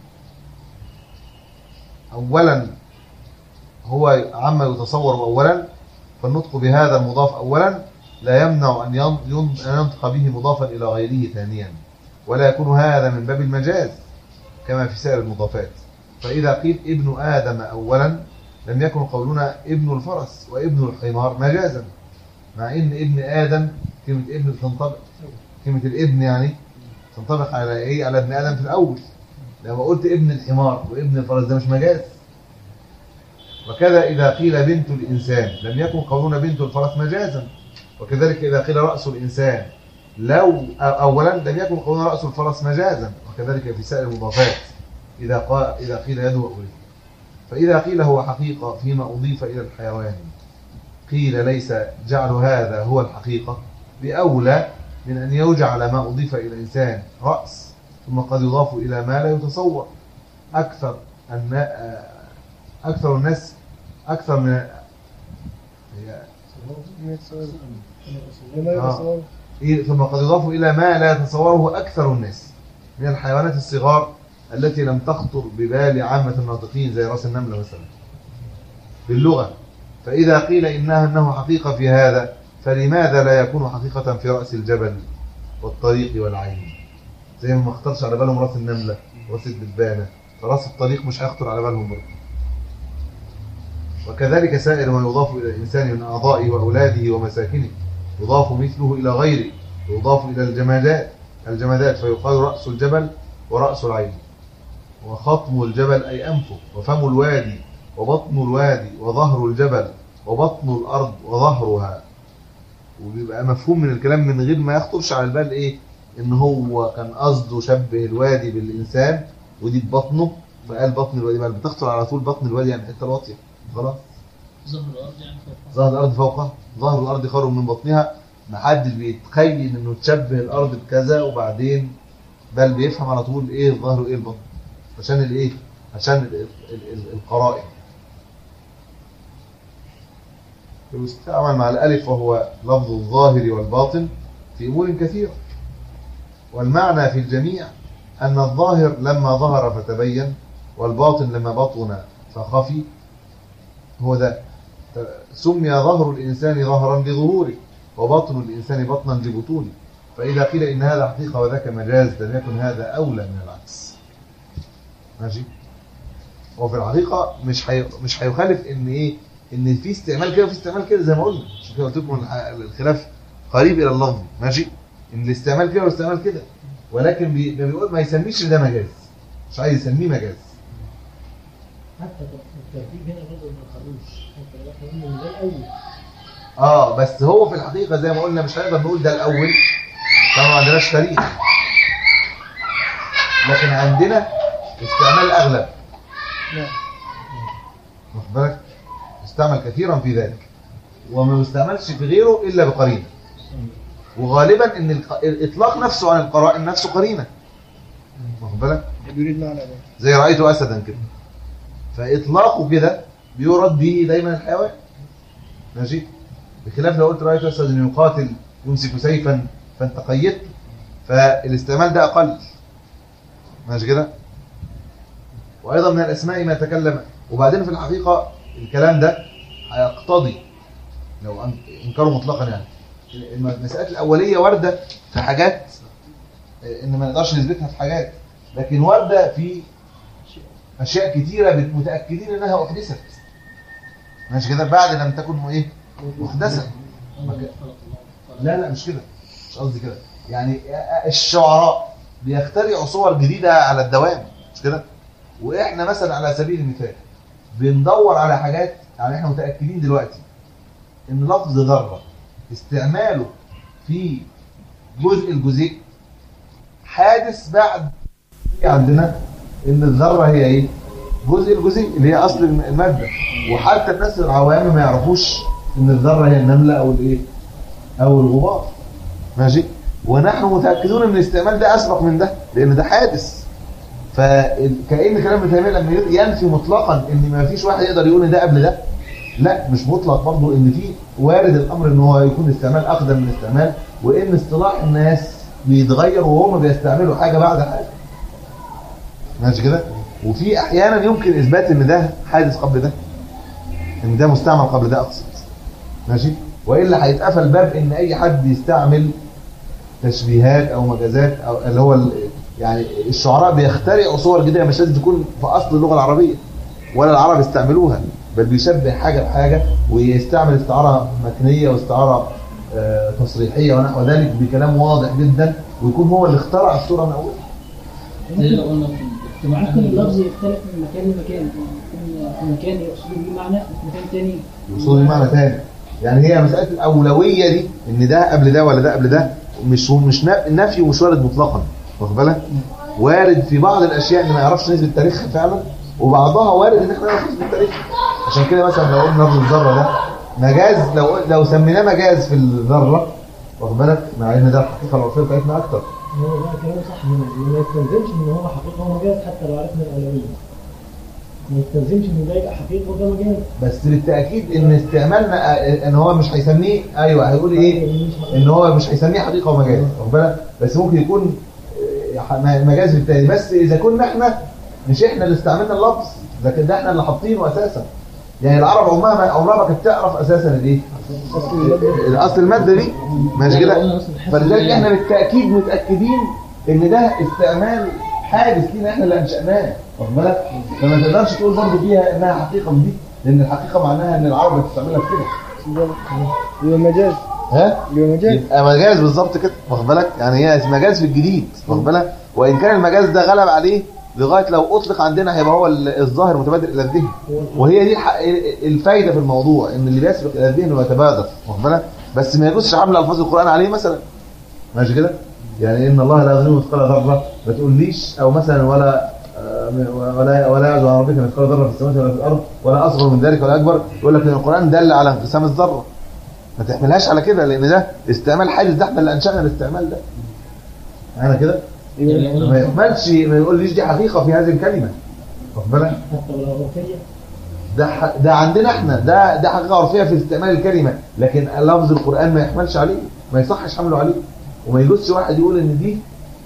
اولا هو عما يتصور اولا فالنطق بهذا المضاف اولا لا يمنع ان ينطق به مضافا الى غيره ثانيا ولا يكون هذا من باب المجاز كما في سائر المضافات فإذا قيل ابن آدم أولا لم يكن قولنا ابن الفرس وابن الحمار مجازا مع ان ابن آدم كلمة ابن تنطبق كلمة الابن يعني تنطبق على ايه على ابن آدم في الأول لما قلت ابن الحمار وابن الفرس ده مش مجاز وكذا إذا قيل بنت الإنسان لم يكن قولنا بنت الفرس مجازا وكذلك إذا قيل رأس الإنسان لو أولا لم يكن قولنا رأس الفرس مجازا وكذلك في سائر المضافات إذا قال إذا قيل يده أولي فإذا قيل هو حقيقة فيما أضيف إلى الحيوان قيل ليس جعل هذا هو الحقيقة بأولى من أن يجعل ما أضيف إلى الإنسان رأس ثم قد يضاف إلى ما لا يتصور أكثر أن أكثر الناس أكثر من هي آه. ثم قد يضاف إلى ما لا يتصوره أكثر الناس من الحيوانات الصغار التي لم تخطر ببال عامة الناطقين زي راس النملة مثلا باللغة فإذا قيل إنها أنه حقيقة في هذا فلماذا لا يكون حقيقة في رأس الجبل والطريق والعين زي ما اخترش على بالهم راس النملة وراس الدبانة فراس الطريق مش هيخطر على بالهم برضه وكذلك سائر ما يضاف إلى الإنسان من أعضائه وأولاده ومساكنه يضاف مثله إلى غيره يضاف إلى الجمادات الجمادات فيقال رأس الجبل ورأس العين وخطم الجبل أي أنفه وفم الوادي وبطن الوادي وظهر الجبل وبطن الأرض وظهرها وبيبقى مفهوم من الكلام من غير ما يخطرش على البال إيه إن هو كان قصده شبه الوادي بالإنسان ودي ببطنه فقال بطن الوادي بقى بتخطر على طول بطن الوادي يعني الحته الواطيه خلاص ظهر الارض يعني فوق ظهر الارض فوقها ظهر الارض خير من بطنها محدش بيتخيل انه تشبه الارض بكذا وبعدين بل بيفهم على طول ايه الظهر وايه البطن عشان الايه عشان ال- ال- ال- القرائن يستعمل مع الالف وهو لفظ الظاهر والباطن في امور كثيره والمعنى في الجميع ان الظاهر لما ظهر فتبين والباطن لما بطن فخفي هو ده سمي ظهر الانسان ظهرا لظهوره وبطن الانسان بطنا لبطونه فاذا قيل ان هذا حقيقه وذاك مجاز لم يكن هذا اولى من العكس ماشي هو في الحقيقه مش حي... مش هيخالف ان ايه ان في استعمال كده وفي استعمال كده زي ما قلنا عشان كده قلت لكم الح- الخلاف قريب الى اللفظ ماشي ان الاستعمال كده والاستعمال كده ولكن بي... ما بيقول ما يسميش إن ده مجاز مش عايز يسميه مجاز حتى الترتيب هنا برضه ما خدوش حتى لو احنا قلنا ان ده الاول اه بس هو في الحقيقه زي ما قلنا مش هنقدر نقول ده الاول طبعا ما عندناش تاريخ لكن عندنا استعمال الاغلب نعم واخد بالك يستعمل كثيرا في ذلك وما يستعملش في غيره الا بقرينه وغالبا ان الق- الاطلاق نفسه عن القرائن نفسه قرينه واخد بالك يريد معنى ده زي رايت اسدا كده فاطلاقه كده بيرد به دايما الحيوان ماشي بخلاف لو قلت رايت اسد يقاتل يمسك سيفا فانت قيدت فالاستعمال ده اقل ماشي كده وايضا من الاسماء ما تكلم وبعدين في الحقيقه الكلام ده هيقتضي لو أن- انكره مطلقا يعني الم- المسائل الاوليه وارده في حاجات آه، ان ما نقدرش نثبتها في حاجات لكن وارده في اشياء كتيره بت- متاكدين انها احدثت ماشي كده بعد لم تكن ايه محدثه ما كان- لا لا مش كده مش قصدي كده يعني الشعراء بيخترعوا صور جديده على الدوام مش كده واحنا مثلا على سبيل المثال بندور على حاجات يعني احنا متاكدين دلوقتي ان لفظ ذره استعماله في جزء الجزيء حادث بعد في عندنا ان الذره هي ايه جزء الجزيء اللي هي اصل الم- الماده وحتى الناس العوام ما يعرفوش ان الذره هي النمله او الايه او الغبار ماشي ونحن متاكدون ان الاستعمال ده اسبق من ده لان ده حادث فكأن كلام ابن تيميه لما ينفي مطلقا ان ما فيش واحد يقدر يقول ان ده قبل ده لا مش مطلق برضه ان في وارد الامر ان هو يكون استعمال اقدم من استعمال وان اصطلاح الناس بيتغير وهم بيستعملوا حاجه بعد حاجه ماشي كده وفي احيانا يمكن اثبات ان ده حادث قبل ده ان ده مستعمل قبل ده اقصد ماشي والا هيتقفل باب ان اي حد يستعمل تشبيهات او مجازات او اللي هو ال- يعني الشعراء بيخترعوا صور جديده مش لازم تكون في اصل اللغه العربيه ولا العرب يستعملوها بل بيشبه حاجه بحاجه ويستعمل استعاره متنيه واستعاره آه، تصريحيه ونحو ذلك بكلام واضح جدا ويكون هو اللي اخترع الصوره من اولها زي ما قلنا في اجتماع ممكن أهل اللفظ البلد. يختلف من مكان لمكان يكون في مكان يقصد به معنى وفي مكان تاني وصول المعنى تاني يعني هي مساله الاولويه دي ان ده قبل ده ولا ده قبل ده مش مش نا- نفي ومش وارد مطلقا واخد بالك وارد في بعض الاشياء ان ما يعرفش نسبه تاريخها فعلا وبعضها وارد ان احنا نعرف نسبه تاريخها عشان كده مثلا لو قلنا لفظ الذره ده مجاز لو لو سميناه مجاز في الذره واخد بالك مع ان ده الحقيقه العرفيه بتاعتنا اكتر هو ده كلام صح هنا ما يستلزمش ان هو حقيقه هو مجاز حتى لو عرفنا الاولويه ما يستلزمش ان ده يبقى حقيقه وده مجاز بس بالتاكيد ان استعمالنا ان هو مش هيسميه ايوه هيقول ايه ان هو مش هيسميه حقيقه ومجاز واخد بالك بس ممكن يكون آه، م- مجاز بالتالي بس اذا كنا احنا مش احنا اللي استعملنا اللفظ لكن ده احنا اللي حاطينه اساسا يعني العرب عمرها ما عمرها ما كانت تعرف اساسا الايه الاصل الماده دي ماشي كده فلذلك احنا بالتاكيد متاكدين ان ده استعمال حادث لينا احنا اللي انشاناه واخد بالك فما تقدرش تقول برضه فيها انها حقيقه من دي لان الحقيقه معناها ان العرب بتستعملها في كده يبقى مجاز ها يبقى مجاز يبقى مجاز بالظبط كده واخد بالك يعني هي مجاز في الجديد واخد بالك وان كان المجاز ده غلب عليه لغايه لو اطلق عندنا هيبقى هو ال- الظاهر متبادر الى الذهن وهي دي الح- الفايده في الموضوع ان اللي بيسبق الى الذهن ويتبادر واخد بالك بس ما يجوزش حمل الفاظ القران عليه مثلا ماشي كده يعني ان الله لا يظلم مثقال ذره ما تقوليش او مثلا ولا آه، ولا ولا يعزو عن ربك مثقال ذره في السماوات ولا في الارض ولا اصغر من ذلك ولا اكبر يقول لك ان القران دل على انقسام الذره ما تحملهاش على كده لان ده استعمال حادث ده احنا اللي انشانا الاستعمال ده انا كده ما يحملش ما يقوليش دي حقيقه في هذه الكلمه واخد بالك حتى ولو عرفيه ده ح- ده عندنا احنا ده ده حقيقه عرفيه في استعمال الكلمه لكن لفظ القران ما يحملش عليه ما يصحش حمله عليه وما يجوزش واحد يقول ان دي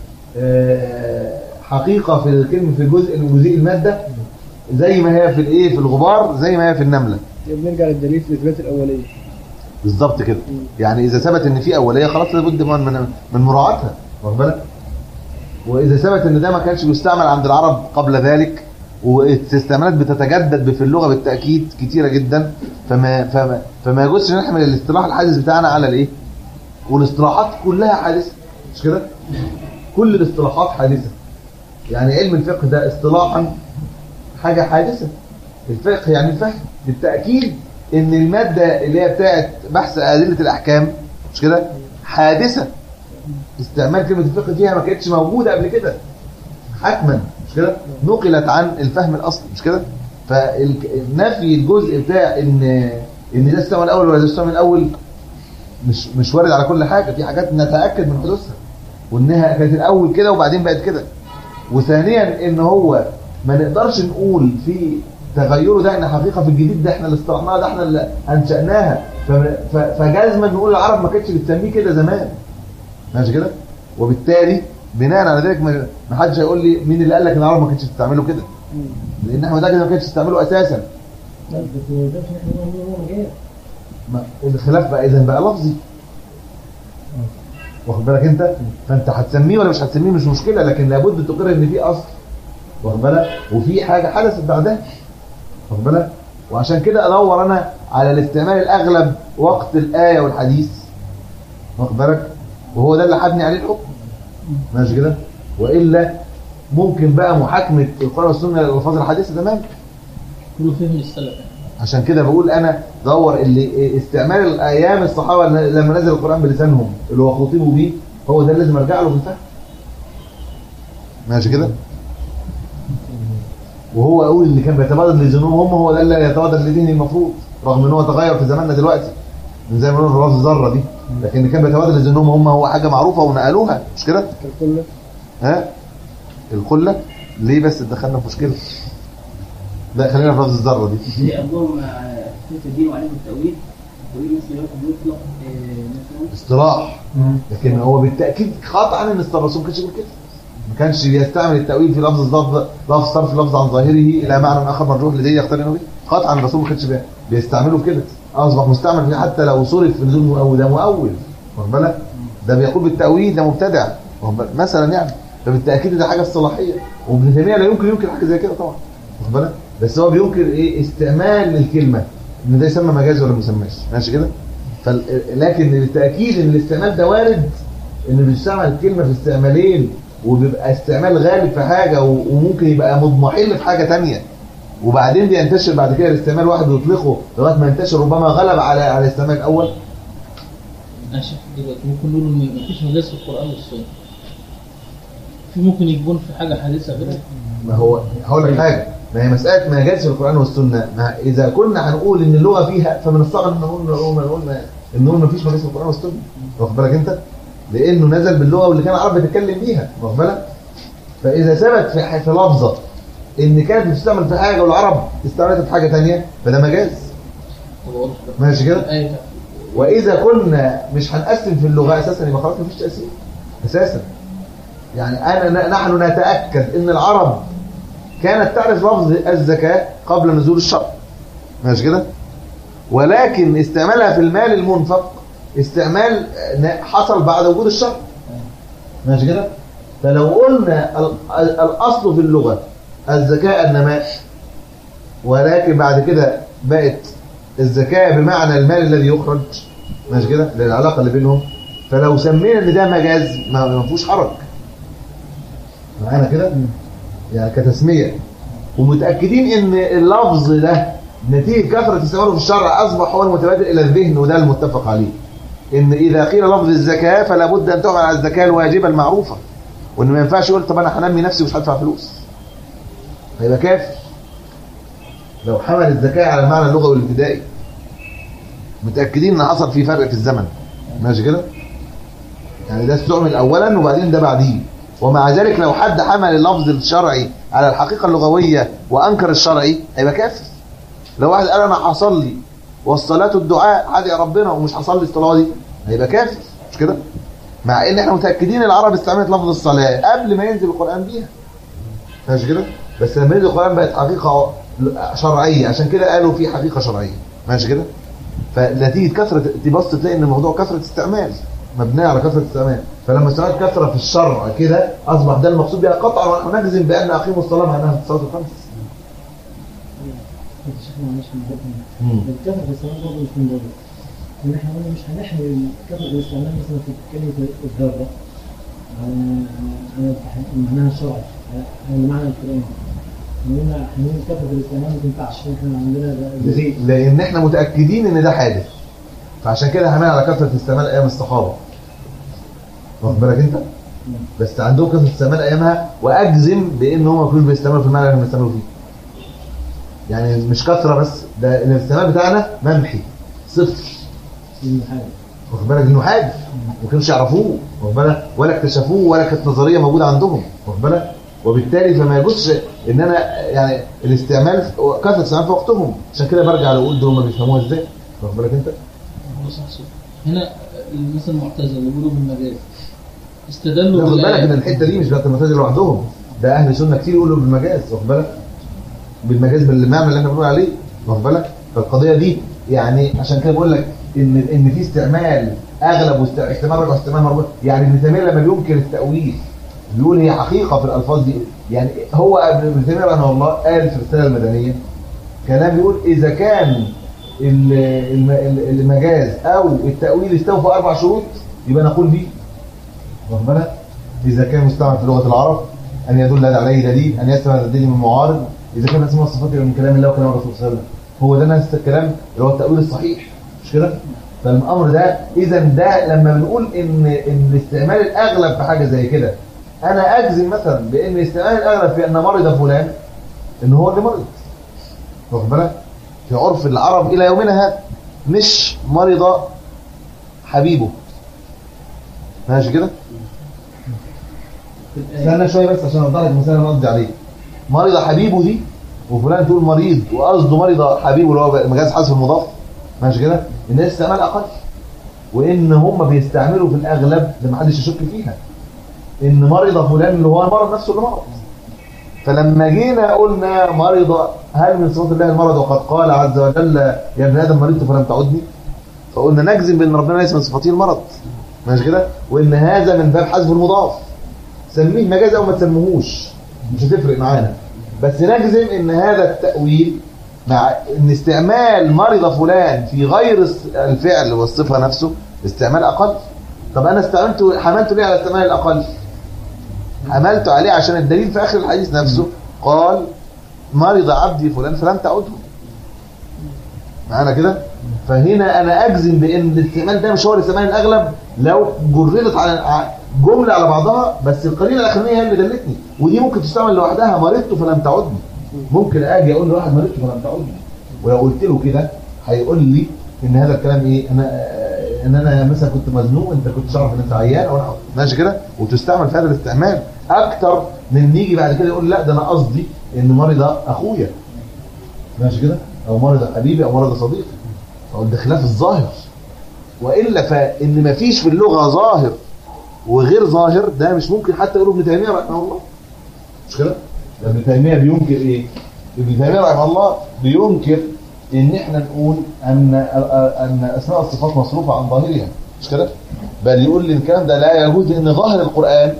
آه، حقيقه في الكلمه في جزء من جزيء الماده زي ما هي في الايه في الغبار زي ما هي في النمله يبقى بنرجع للدليل في اثبات الاوليه بالظبط كده يعني اذا ثبت ان في اوليه خلاص لابد من من, من مراعاتها واخد بالك واذا ثبت ان ده ما كانش بيستعمل عند العرب قبل ذلك والاستعمالات بتتجدد في اللغه بالتاكيد كتيره جدا فما فما فما يجوزش نحمل الاصطلاح الحادث بتاعنا على الايه والاصطلاحات كلها حادثه مش كده كل الاصطلاحات حادثه يعني علم الفقه ده اصطلاحا حاجه حادثه الفقه يعني الفهم بالتاكيد ان الماده اللي هي بتاعت بحث ادله الاحكام مش كده حادثه استعمال كلمه الفقه فيها ما كانتش موجوده قبل كده حتما مش كده نقلت عن الفهم الاصلي مش كده فنفي الجزء بتاع ان ان ده استوى الاول ولا ده استوى من الاول مش مش وارد على كل حاجه في حاجات نتاكد من حدوثها وانها كانت الاول كده وبعدين بقت كده وثانيا ان هو ما نقدرش نقول في تغيره ده احنا حقيقه في الجديد ده احنا اللي اخترعناها ده احنا اللي انشاناها فم- ف- فجازما نقول العرب ما كانتش بتسميه كده زمان ماشي كده وبالتالي بناء على ذلك ما ما حدش هيقول لي مين اللي قال لك ان العرب ما كانتش بتستعمله كده لان احنا متاكد ما كانتش بتستعمله اساسا لا بس ما يقدرش ان احنا نقول ان هو مجال ما الخلاف بقى اذا بقى لفظي واخد بالك انت فانت هتسميه ولا مش هتسميه مش مشكله لكن لابد تقر ان في اصل واخد بالك وفي حاجه حدثت بعدها واخد بالك وعشان كده ادور انا على الاستعمال الاغلب وقت الايه والحديث واخد بالك وهو ده اللي هبني عليه الحكم ماشي كده والا ممكن بقى محاكمه القران والسنه للالفاظ الحديثه تمام كله فهم السلف يعني عشان كده بقول انا دور اللي استعمال الايام الصحابه لما نزل القران بلسانهم اللي هو خطيبوا بيه هو ده اللي لازم ارجع له في الفهم ماشي كده وهو اقول اللي كان بيتبادل لذنوبهم هم هو ده اللي يتبادل لدينه المفروض رغم ان هو تغير في زماننا دلوقتي من زي ما بنقول في لفظ ذره دي لكن اللي كان بيتبادل لذنوبهم هم هو حاجه معروفه ونقلوها مش كده كالكل ها القله ليه بس دخلنا في مشكله لا خلينا في لفظ الذره دي ليه أبوهم في الدين وعليهم التأويل التأويل مثلا يطلق يطلق آه، مثلا اصطلاح لكن هو بالتاكيد قطعا ان الرسول ما كانش بيقول كده ما كانش بيستعمل التاويل في لفظ الظرف لفظ صرف لفظ عن ظاهره الى معنى اخر مرجوح لديه يقترن به قطعا الرسول ما كانش بي- بيستعمله في كده اصبح مستعمل فيه حتى لو صرف في نزول مؤول ده مؤول واخد بالك ده بيقول بالتاويل ده مبتدع واخد بالك؟ مثلا يعني فبالتاكيد ده حاجه اصطلاحيه وابن تيميه لا يمكن ينكر حاجه زي كده طبعا واخد بالك بس هو بينكر ايه استعمال الكلمه ان ده يسمى مجاز ولا ما يسماش ماشي كده فال... لكن بالتاكيد ان الاستعمال ده وارد ان بيستعمل الكلمه في استعمالين وبيبقى استعمال غالب في حاجه و... وممكن يبقى مضمحل في حاجه تانية وبعدين بينتشر بعد كده الاستعمال واحد ويطلقه لغايه ما ينتشر ربما غلب على على الاستعمال الاول انا شايف دلوقتي ممكن نقول ان مفيش مجاز في القران والسنه في ممكن يكون في حاجه حادثه غير ما هو هقول لك حاجه ما هي مساله ما جاز في القران والسنه ما اذا كنا هنقول ان اللغه فيها فمن الصعب ان نقول نقول نقول ان نقول ما فيش ما جاز في القران والسنه واخد بالك انت لانه نزل باللغه واللي كان العرب بتتكلم بيها واخد بالك فاذا ثبت في ح- في لفظه ان كانت بتستعمل في حاجه والعرب استعملتها في حاجه ثانيه فده مجاز طب أقول لك ماشي كده الايه بتاعت واذا كنا مش هنقسم في اللغه اساسا يبقى خلاص مفيش تاثير اساسا يعني انا نحن نتاكد ان العرب كانت تعرف لفظ الزكاه قبل نزول الشرع ماشي كده ولكن استعمالها في المال المنفق استعمال ن- حصل بعد وجود الشرع ماشي كده فلو قلنا ال- ال- الاصل في اللغه الزكاه النماء ولكن بعد كده بقت الزكاة بمعنى المال الذي يخرج ماشي كده للعلاقة اللي بينهم فلو سمينا ان ده مجاز ما ما فيهوش حرج معانا كده يعني كتسمية ومتأكدين ان اللفظ ده نتيجة كثرة استعماله في الشرع أصبح هو المتبادل إلى الذهن وده المتفق عليه إن إذا قيل لفظ الزكاة فلا بد أن تعمل على الزكاة الواجبة المعروفة وإن ما ينفعش يقول طب أنا هنمي نفسي ومش هدفع فلوس هيبقى كافر لو حمل الزكاة على المعنى اللغوي الابتدائي متأكدين ان حصل في فرق في الزمن ماشي كده يعني ده استعمل اولا وبعدين ده بعديه ومع ذلك لو حد حمل اللفظ الشرعي على الحقيقة اللغوية وانكر الشرعي هيبقى كافر لو واحد قال انا هصلي والصلاة الدعاء هدعي ربنا ومش هصلي الصلاة دي هيبقى كافر مش كده مع ان احنا متأكدين العرب استعملت لفظ الصلاة قبل ما ينزل القرآن بيها ماشي كده بس لما ينزل القرآن بقت حقيقة شرعية عشان كده قالوا في حقيقة شرعية ماشي كده فنتيجة كثرة تبص تلاقي ان الموضوع كثرة استعمال مبنية على كثرة استعمال فلما استعملت كثرة في الشرع كده اصبح ده المقصود بها قطعا ونحن نجزم بان اقيموا الصلاة معناها الصلاة الخمس انت شيخنا معلش من مم. بدنا الكثرة الاستعمال برضه مش من بره ان احنا قلنا مش هنحمل كثرة الاستعمال مثلا في كلمة الذرة على على معناها الشرعي على المعنى القرآني قلنا حنقول كثرة الاستعمال ما تنفعش احنا عندنا ده- زي لان احنا متأكدين ان ده حادث فعشان كده هنعمل على كثرة استعمال ايام الصحابة واخد بالك انت بس عندهم كثره استعمال ايامها واجزم بان هم ما كانوش بيستعملوا في المعنى اللي هم بيستعملوا فيه يعني مش كثره بس ده الاستعمال بتاعنا ممحي صفر من حاجه واخد بالك انه حادث ما كانوش يعرفوه واخد بالك ولا اكتشفوه ولا كانت نظريه موجوده عندهم واخد بالك وبالتالي فما يجوزش ان انا يعني الاستعمال كثره الاستعمال في وقتهم عشان كده برجع لاقول دول هم بيفهموها ازاي واخد بالك انت بص يا حسين. هنا مثلا المعتزله اللي بيقولوا بالمجاز استدلوا خد بالك ان بالآية. الحته دي مش بتاعت المعتزله لوحدهم ده اهل سنه كتير يقولوا بالمجاز واخد بالك بالمجاز بالمعنى اللي احنا بنقول عليه واخد بالك فالقضيه دي يعني عشان كده بقول لك ان ان في استعمال اغلب واست- استعمال رجع استعمال مربوط يعني ابن تيميه لما بينكر التاويل بيقول هي حقيقه في الالفاظ دي يعني هو ابن تيميه رحمه الله قال في الرساله المدنيه كلام بيقول اذا كان ال- الم- ال- المجاز او التاويل استوفى اربع شروط يبقى نقول به واخد بالك اذا كان مستعمل في لغه العرب ان يدل هذا عليه دليل ان يستمع الدليل من معارض اذا كان اسماء الصفات يبقى من كلام الله وكلام الرسول صلى الله عليه وسلم هو ده نفس الكلام اللي هو التاويل الصحيح مش كده فالامر ده اذا ده لما بنقول ان ان استعمال الاغلب في حاجه زي كده انا اجزم مثلا بان استعمال الاغلب في ان مرض فلان ان هو اللي مرض واخد بالك في عرف العرب الى يومنا هذا مش مرض حبيبه ماشي كده في الآية. استنى شويه بس عشان اوضح لك مثال انا قصدي عليه مريض حبيبه دي وفلان تقول مريض وقصده مريض حبيبه اللي هو مجاز حذف المضاف ماشي كده الناس استعمال اقل وان هم بيستعملوا في الاغلب اللي ما حدش يشك فيها ان مرض فلان اللي هو المرض نفسه اللي مرض فلما جينا قلنا مرض هل من صفات الله المرض وقد قال عز وجل يا ابن ادم مرضت فلم تعدني فقلنا نجزم بان ربنا ليس من صفاته المرض ماشي كده وان هذا من باب حذف المضاف سميه مجاز او ما تسميهوش مش هتفرق معانا بس نجزم ان هذا التأويل مع ان استعمال مرض فلان في غير الس- الفعل والصفة نفسه استعمال اقل طب انا استعملته حملته ليه على استعمال الاقل حملته عليه عشان الدليل في اخر الحديث نفسه قال مرض عبدي فلان فلم تعده معانا كده فهنا انا اجزم بان الاستعمال ده مش هو الاستعمال الاغلب لو جردت على ع- جمله على بعضها بس القرينه الاخرانيه هي اللي دلتني ودي ممكن تستعمل لوحدها مرضت فلم تعدني ممكن اجي اقول لواحد مرضت فلم تعدني ولو قلت له كده هيقول لي ان هذا الكلام ايه انا آه، ان انا مثلا كنت مزنوق انت كنت تعرف ان انت عيان او أنا- ماشي كده وتستعمل في هذا الاستعمال اكتر من إن يجي بعد كده يقول لا ده انا قصدي ان مرض اخويا ماشي كده او مرض حبيبي او مرض صديقي او ده خلاف الظاهر والا فان مفيش في اللغه ظاهر وغير ظاهر ده مش ممكن حتى يقولوا ابن تيميه رحمه الله مش كده ده ابن تيميه بينكر ايه ابن تيميه رحمه الله بينكر ان احنا نقول ان ان اسماء الصفات مصروفه عن ظاهرها مش كده بل يقول لي الكلام ده لا يجوز ان ظاهر القران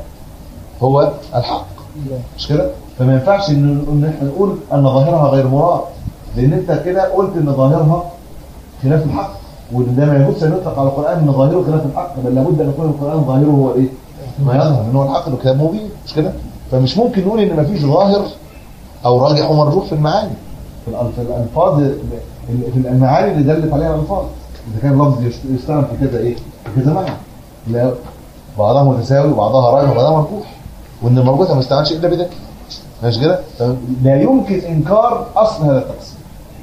هو الحق مش كده فما ينفعش ان ان احنا نقول ان ظاهرها غير مراد لان انت كده قلت ان ظاهرها خلاف الحق وان ده ما يجوز ان يطلق على القران ان ظاهره خلاف الحق بل لابد ان يكون القران ظاهره هو ايه؟ ما يظهر ان هو الحق انه كلام مبين مش كده؟ فمش ممكن نقول ان ما فيش ظاهر او راجح ومرجوح في المعاني في الأل- في الالفاظ في المعاني اللي دلت عليها الالفاظ اذا كان لفظ يشت- يستعمل في كذا ايه؟ في كذا معنى لا بعضها متساوي وبعضها راجح وبعضها مرجوح وان المرجوح ما يستعملش الا بده ماشي كده؟ لا يمكن انكار اصل هذا التقسيم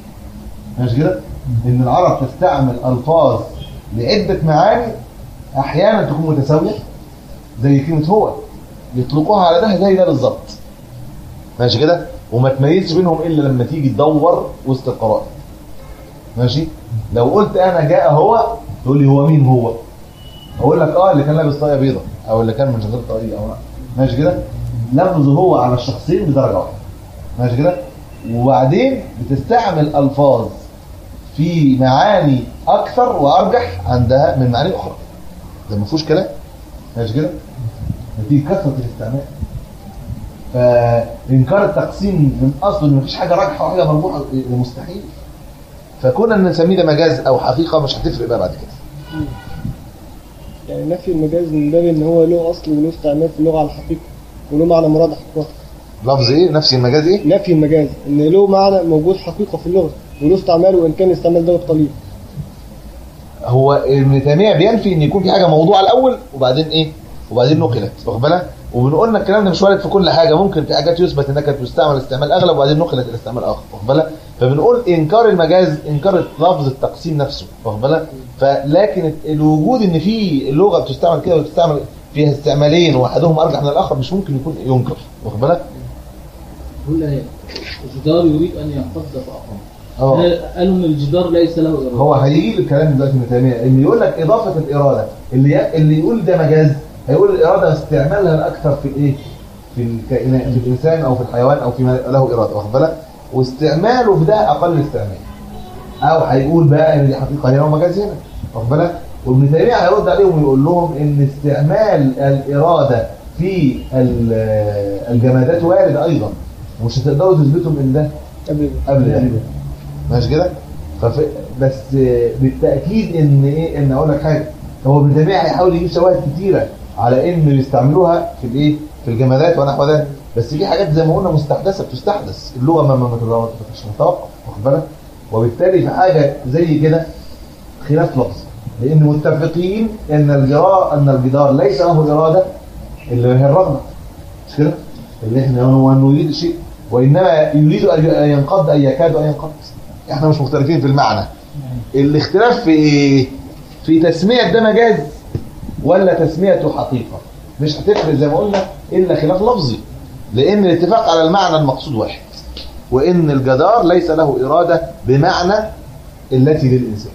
ماشي كده؟ ان العرب تستعمل الفاظ لعده معاني احيانا تكون متساويه زي كلمه هو يطلقوها على ده زي ده بالظبط ماشي كده وما تميزش بينهم الا لما تيجي تدور وسط القرائن ماشي لو قلت انا جاء هو تقول لي هو مين هو اقول لك اه اللي كان لابس طاقيه بيضاء او اللي كان من غير طاقيه او لا ماشي كده لفظ هو على الشخصين بدرجه واحده ماشي كده وبعدين بتستعمل الفاظ في معاني اكثر وارجح عندها من معاني اخرى ده ما فيهوش كلام ماشي كده دي كثره الاستعمال فانكار التقسيم من اصل ان مفيش حاجه راجحه وحاجه مربوحه ده مستحيل فكون ان نسميه ده مجاز او حقيقه مش هتفرق بقى بعد كده يعني نفي المجاز من باب ان هو له اصل وله استعمال في اللغه على الحقيقه وله معنى مراد حقيقه لفظ ايه نفس المجاز ايه نفي المجاز ان له معنى موجود حقيقه في اللغه وله استعمال وان كان الاستعمال دوت قليل هو ابن تيميه بينفي ان يكون في حاجه موضوعه الاول وبعدين ايه وبعدين نقلت واخد بالك وبنقولنا الكلام ده مش وارد في كل حاجه ممكن في حاجات يثبت انها كانت تستعمل استعمال اغلب وبعدين نقلت الى استعمال اخر واخد بالك فبنقول انكار المجاز انكار لفظ التقسيم نفسه واخد بالك فلكن الوجود ان في لغه بتستعمل كده وتستعمل فيها استعمالين واحدهم ارجح من الاخر مش ممكن يكون ينكر واخد بالك كل الجدار يريد ان ينقض فاقام اه قالوا ان الجدار ليس له اراده هو هيجي الكلام دلوقتي ابن تيميه اللي يقول لك اضافه الاراده اللي ي... اللي يقول ده مجاز هيقول الاراده استعمالها الاكثر في الايه في الكائنات في الانسان او في الحيوان او فيما له اراده واخد بالك واستعماله في ده اقل استعمال او هيقول بقى ان دي حقيقه هنا ومجاز هنا واخد بالك وابن تيميه هيرد عليهم ويقول لهم ان استعمال الاراده في ال- الجمادات وارد ايضا ومش هتقدروا تثبتوا ان ده قبل قبل ده ماشي كده فف... بس بالتاكيد ان ايه ان اقول لك حاجه هو ابن تيميه هيحاول يجيب شواهد كتيره على ان بيستعملوها في الايه في الجمادات ونحو ذلك بس في حاجات زي ما قلنا مستحدثه بتستحدث اللغه ما ما ما مش متوقف واخد بالك وبالتالي في حاجه زي كده خلاف لفظ لان متفقين ان الجدار ان الجدار ليس له اراده اللي هي الرغبه مش كده اللي احنا هو انه يريد شيء وانما يريد ان ينقض ان يكاد ان ينقض احنا مش مختلفين في المعنى الاختلاف في ايه في تسميه ده مجاز ولا تسميته حقيقه مش هتفرق زي ما قلنا الا خلاف لفظي لان الاتفاق على المعنى المقصود واحد وان الجدار ليس له اراده بمعنى التي للانسان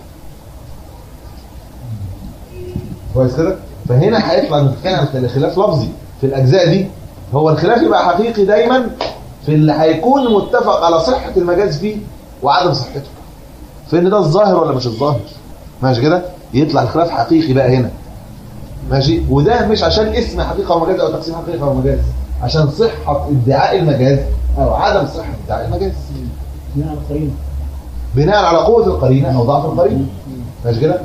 كويس كده فهنا هيطلع نتكلم عن خلاف لفظي في الاجزاء دي هو الخلاف يبقى حقيقي دايما في اللي هيكون متفق على صحه المجاز فيه وعدم صحته في ان ده الظاهر ولا مش الظاهر ماشي كده يطلع الخلاف حقيقي بقى هنا ماشي وده مش عشان اسم حقيقه ومجاز او تقسيم حقيقه ومجاز عشان صحه ادعاء المجاز او عدم صحه ادعاء المجاز بناء على القرينه بناء على قوه القرينه او ضعف القرينه ماشي كده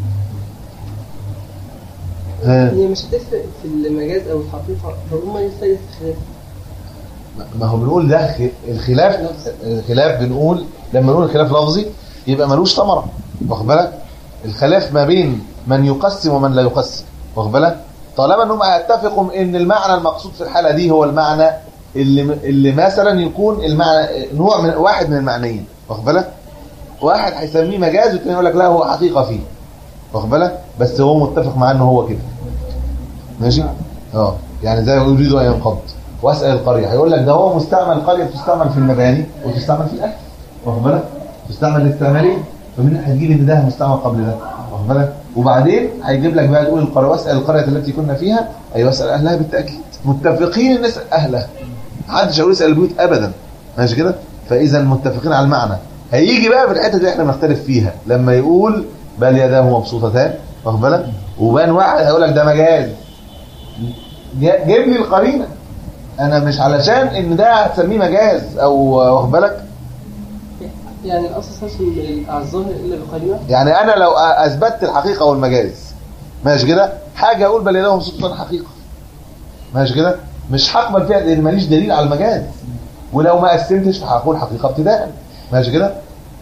آه. هي مش هتفرق في المجاز او الحقيقه فهم لسه الاختلاف ما هو بنقول ده خ- الخلاف الخلاف بنقول لما نقول الخلاف لفظي يبقى ملوش ثمره واخد بالك الخلاف ما بين من يقسم ومن لا يقسم واخد بالك طالما انهم هيتفقوا ان المعنى المقصود في الحاله دي هو المعنى اللي اللي مثلا يكون المعنى نوع من واحد من المعنيين واخد بالك واحد هيسميه مجاز والتاني يقول لك لا هو حقيقه فيه واخد بالك بس هو متفق معاه ان هو كده ماشي اه يعني زي ما يريد ان ينقض واسال القريه هيقول لك ده هو مستعمل قريه بتستعمل في المباني وتستعمل في الاكل واخد بالك تستعمل الاستعمالين فمن هتجيب ان ده مستعمل قبل ده واخد بالك وبعدين هيجيب لك بقى تقول القريه واسال القريه التي كنا فيها ايوه اسال اهلها بالتاكيد متفقين ان نسال اهلها محدش هيقول اسال البيوت ابدا ماشي كده فاذا متفقين على المعنى هيجي بقى في الحته اللي احنا بنختلف فيها لما يقول بل يداه مبسوطتان واخد بالك وبان واحد هيقول لك ده مجاز جا- جيب لي القرينه انا مش علشان ان ده هتسميه مجاز او واخد بالك يعني الاصل اساسه على الظاهر الا بقرينه يعني انا لو اثبتت الحقيقه والمجاز ماشي كده حاجه اقول بل لهم سلطان حقيقه ماشي كده مش هقبل فيها لان ماليش دليل على المجاز ولو ما قسمتش فهقول حقيقه ابتداء ماشي كده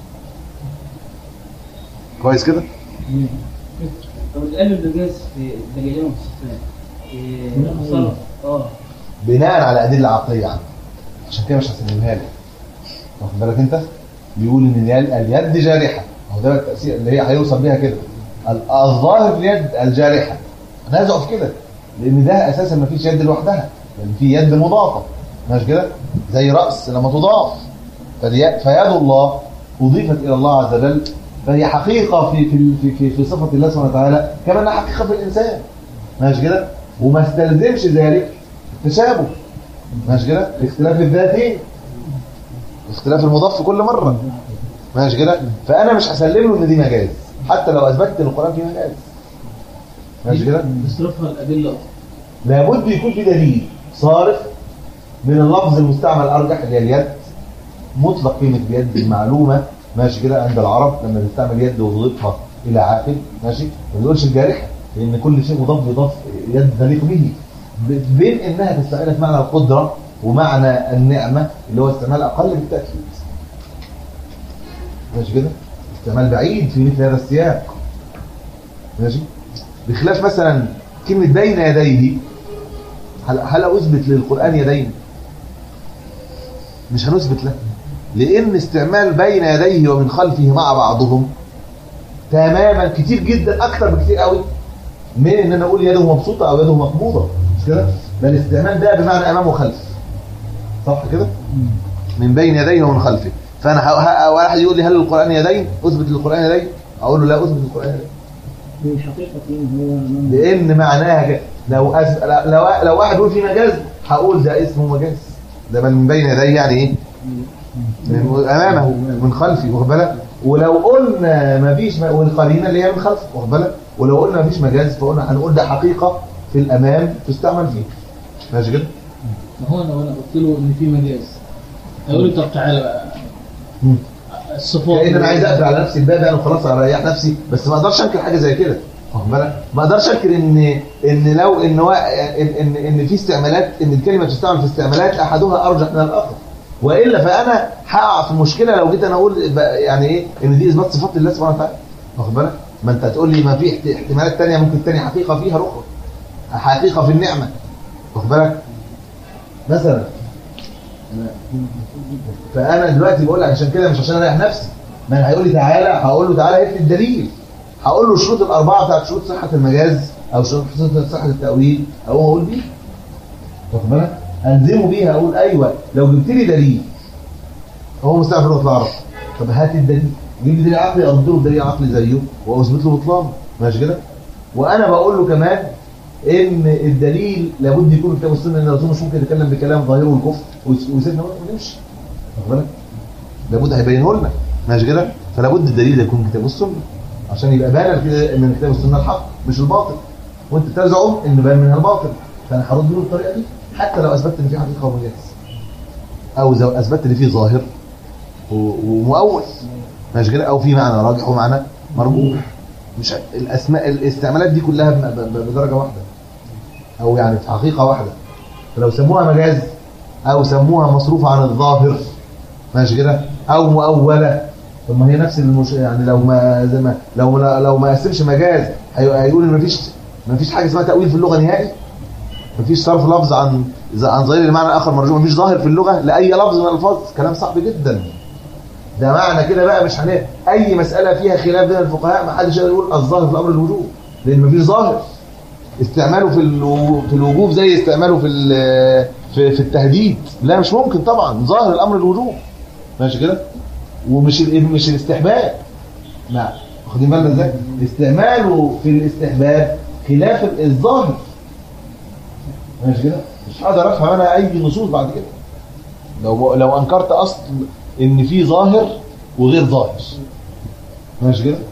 كويس كده لو اتقال المجاز في دليلين وصفات نعم. صرف اه بناء على ادله عقليه عنه عشان كده مش هسلمها لك واخد بالك انت بيقول ان اليد اليد جارحه هو ده التاثير اللي هي هيوصل بيها كده ال- الظاهر اليد الجارحه انا هزعف كده لان ده اساسا ما فيش يد لوحدها لان في يد مضافه ماشي كده زي راس لما تضاف فالي- فيد الله اضيفت الى الله عز وجل فهي حقيقه في في في في, في صفه الله سبحانه وتعالى كما انها حقيقه في الانسان ماشي كده وما استلزمش ذلك تشابه ماشي كده اختلاف الذاتين اختلاف المضاف في كل مره ماشي كده فانا مش هسلم له ان دي مجاز حتى لو اثبتت ان القران فيه مجاز ماشي كده بيصرفها الادله لابد يكون في دليل صارف من اللفظ المستعمل الارجح اللي هي اليد مطلق كلمه بيد المعلومه ماشي كده عند العرب لما تستعمل يد وتضيفها الى عاقل ماشي ما بيقولش الجارحه لان كل شيء مضاف يضاف يد تليق به ب- بين انها تستعملها في معنى القدره ومعنى النعمه اللي هو استعمال اقل بالتاكيد ماشي كده استعمال بعيد في مثل هذا السياق ماشي بخلاف مثلا كلمه بين يديه هل هل اثبت للقران يدين مش هنثبت له لان استعمال بين يديه ومن خلفه مع بعضهم تماما كتير جدا اكتر بكتير قوي من ان انا اقول يده مبسوطه او يده مقبوضه مش كده ده الاستعمال ده بمعنى امام وخلف صح كده من بين يديه ومن خلفه فانا ه- ه- واحد يقول لي هل القران يدين اثبت للقران يدين اقول له لا اثبت للقران يدين من حقيقة هو أمام لان معناها كده. لو أس... لو لو واحد يقول في مجاز هقول ده اسمه مجاز ده من بين يديه يعني ايه من امامه من خلفه واخد بالك ولو قلنا ما فيش م... والقرينه اللي هي من خلفه واخد بالك ولو قلنا ما فيش مجاز فقلنا هنقول ده حقيقه في الامام تستعمل فيه ماشي كده ما هو لو انا قلت له ان في مجاز هيقول لي طب تعالى بقى مم. الصفات كأن انا عايز اقفل على نفسي الباب انا خلاص اريح نفسي بس ما اقدرش انكر حاجه زي كده واخد بالك ما اقدرش انكر ان ان لو ان وا- ان ان, إن في استعمالات ان الكلمه تستعمل في استعمالات احدها ارجح من الاخر والا فانا هقع في مشكله لو جيت انا اقول ب- يعني ايه ان دي اثبات صفات لله سبحانه وتعالى واخد بالك ما انت هتقول لي ما في احت- احتمالات ثانيه ممكن ثانيه حقيقه فيها اخرى حقيقه في النعمه واخد بالك مثلا فانا دلوقتي بقول لك عشان كده مش عشان اريح نفسي ما انا هيقول لي تعالى هقول له تعالى هات لي الدليل هقول له الشروط الاربعه بتاعت شروط صحه المجاز او شروط صحه التاويل او اقول بيه واخد بالك الزمه بيها اقول ايوه لو جبت لي دليل هو مستعمل في لغه العرب طب هات الدليل جيب لي دليل عقلي ارد له دليل عقلي زيه واثبت له بطلان ماشي كده وانا بقول له كمان ان الدليل لابد يكون كتاب السنه لان الرسول مش ممكن يتكلم بكلام ظاهره الكفر ويس- ويسيبنا ونمشي واخد بالك لابد هيبينه لنا ماشي كده فلابد الدليل يكون كتاب السنه عشان يبقى بان كده ان كتاب السنه الحق مش الباطل وانت تزعم ان بان منها الباطل فانا هرد له بالطريقه دي حتى لو اثبتت ان في حقيقه ومجاز او لو اثبتت ان في ظاهر و- ومؤول ماشي كده او في معنى راجح ومعنى مرجوح مش الاسماء الاستعمالات دي كلها ب- ب- بدرجه واحده او يعني في حقيقه واحده فلو سموها مجاز او سموها مصروفه عن الظاهر ماشي كده او مؤوله طب ما هي نفس المش... يعني لو ما زي ما لو لو ما قسمش مجاز هي- هيقول ان مفيش مفيش حاجه اسمها تاويل في اللغه نهائي مفيش صرف لفظ عن عن ظاهر لمعنى اخر مرجوح مفيش ظاهر في اللغه لاي لفظ من الالفاظ كلام صعب جدا ده معنى كده بقى مش هنلاقي اي مساله فيها خلاف بين الفقهاء ما حدش يقدر يقول الظاهر في الامر الوجوب لان مفيش ظاهر استعماله في الو- في الوجوب زي استعماله في ال- في في التهديد لا مش ممكن طبعا ظاهر الامر الوجوب ماشي كده ومش ال- مش الاستحباب لا واخدين بالنا ازاي استعماله في الاستحباب خلاف ال- الظاهر ماشي كده مش هقدر افهم انا اي نصوص بعد كده لو لو انكرت اصل ان في ظاهر وغير ظاهر ماشي كده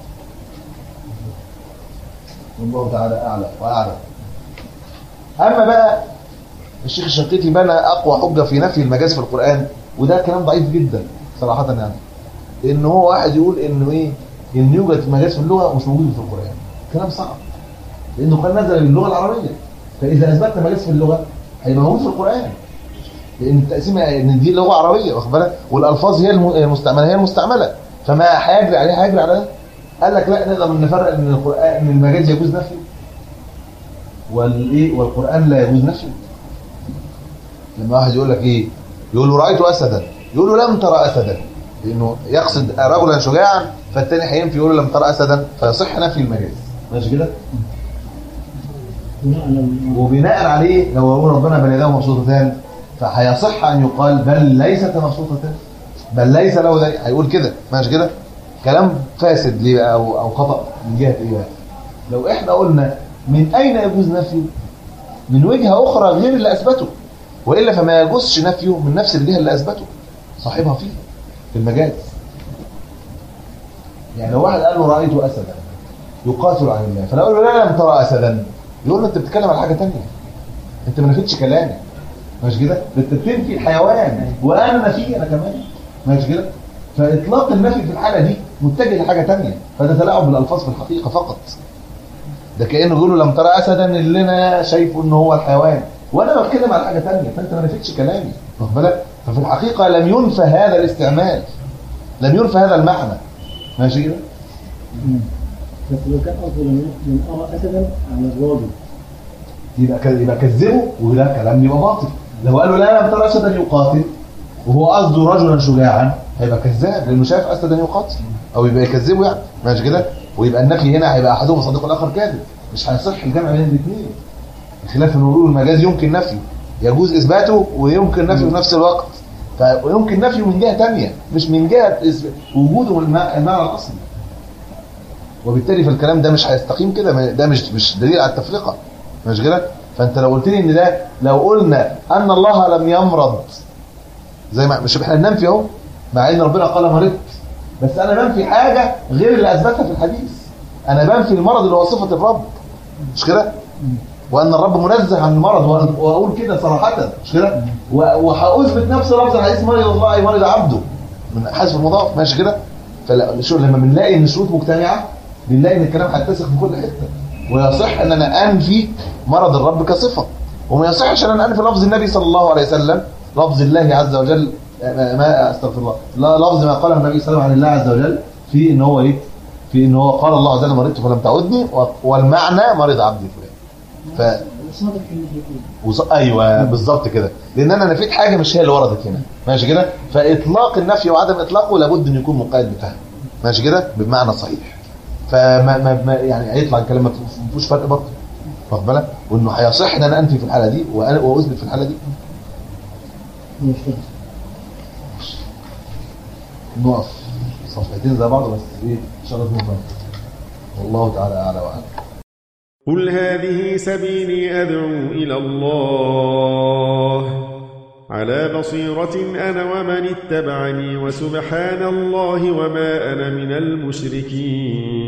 والله تعالى اعلى واعلم اما بقى الشيخ الشنقيطي بنى اقوى حجه في نفي المجاز في القران وده كلام ضعيف جدا صراحه يعني ان هو واحد يقول انه ايه ان يوجد مجاز في اللغه ومش موجود في القران كلام صعب لانه قد نزل باللغه العربيه فاذا اثبتنا مجاز في اللغه هيبقى موجود في القران لان التقسيم ان دي لغه عربيه واخد بالك والالفاظ هي الم- المستعمله هي المستعمله فما هيجري عليه هيجري على ده قال لك لا نقدر نفرق ان القران ان المجاز يجوز نفيه والايه والقران لا يجوز نفيه لما واحد يقول لك ايه يقول له رايت اسدا يقول له لم ترى اسدا لانه يقصد رجلا شجاعا فالتاني هينفي يقول له لم ترى اسدا فيصح نفي المجاز ماشي كده بناء على وبناء عليه لو يقول ربنا بل يداه مبسوطتان فهيصح ان يقال بل ليست مبسوطتان بل ليس له ذلك هيقول كده ماشي كده كلام فاسد ليه بقى او او خطا من جهه ايه بقى لو احنا قلنا من اين يجوز نفيه من وجهه اخرى غير اللي اثبته والا فما يجوزش نفيه من نفس الجهه اللي اثبته صاحبها فيه في المجاز يعني لو واحد قال له رايت اسدا يقاتل عن الله فلو قال له لا لم ترى اسدا يقول له انت بتتكلم على حاجه ثانيه انت ما نفيتش كلامي ماشي كده انت بتنفي الحيوان وانا نفي انا كمان ماشي كده فاطلاق النفي في الحاله دي متجه لحاجه ثانيه فده تلاعب بالالفاظ في الحقيقه فقط ده كانه بيقول له لم ترى اسدا اللي انا شايفه ان هو الحيوان وانا بتكلم على حاجه ثانيه فانت ما نفيتش كلامي واخد بالك ففي الحقيقه لم ينفى هذا الاستعمال لم ينفى هذا المعنى ماشي كده بس لو كان قصده لم لم ارى اسدا على الراجل يبقى ك- يبقى كذبه وده كلام يبقى باطل لو قال له لا لم ترى اسدا يقاتل وهو قصده رجلا شجاعا هيبقى كذاب لانه شايف اسدا يقاتل او يبقى يكذبه يعني ماشي كده ويبقى النفي هنا هيبقى احدهم صديق الاخر كاذب مش هيصح الجمع بين الاثنين خلاف ان نقول المجاز يمكن نفيه يجوز اثباته ويمكن نفيه في نفس الوقت ف- ويمكن نفيه من جهه ثانيه مش من جهه إثبات- وجوده من المع- المعنى الاصلي وبالتالي فالكلام ده مش هيستقيم كده ما- ده مش مش دليل على التفرقه مش كده فانت لو قلت لي ان ده لو قلنا ان الله لم يمرض زي ما مش احنا بننفي اهو مع ان ربنا قال مرضت بس انا بنفي حاجه غير اللي اثبتها في الحديث انا بنفي المرض اللي هو صفه الرب مش كده وان الرب منزه عن المرض وأن- واقول كده صراحه مش كده و- وهاثبت نفس لفظ الحديث مرض الله أي مرض عبده من حذف المضاف ماشي كده فلا شو لما بنلاقي ان الشروط مجتمعه بنلاقي ان الكلام هيتسخ في كل حته ويصح ان انا انفي مرض الرب كصفه وما يصحش ان انا انفي لفظ النبي صلى الله عليه وسلم لفظ الله عز وجل ما ما- استغفر الله لا لفظ ما قاله النبي صلى الله عليه وسلم عن الله عز وجل في ان هو ايه في ان هو قال الله عز وجل مرضت فلم تعدني و- والمعنى مرض عبدي فلان ف صادق الناحيتين وص... ايوه بالظبط كده لان انا نفيت حاجه مش هي اللي وردت هنا ماشي كده فاطلاق النفي وعدم اطلاقه لابد ان يكون مقيد بفهم ماشي كده بمعنى صحيح فما ما ما يعني هيطلع الكلام ما فيهوش فرق برضه واخد بالك وانه هيصح ان انا انفي في الحاله دي وأنا- واثبت في الحاله دي مش كده نقف صفحتين زي بعض بس ايه شرط مفرد والله تعالى اعلى واعلم قل هذه سبيلي أدعو إلى الله على بصيرة أنا ومن اتبعني وسبحان الله وما أنا من المشركين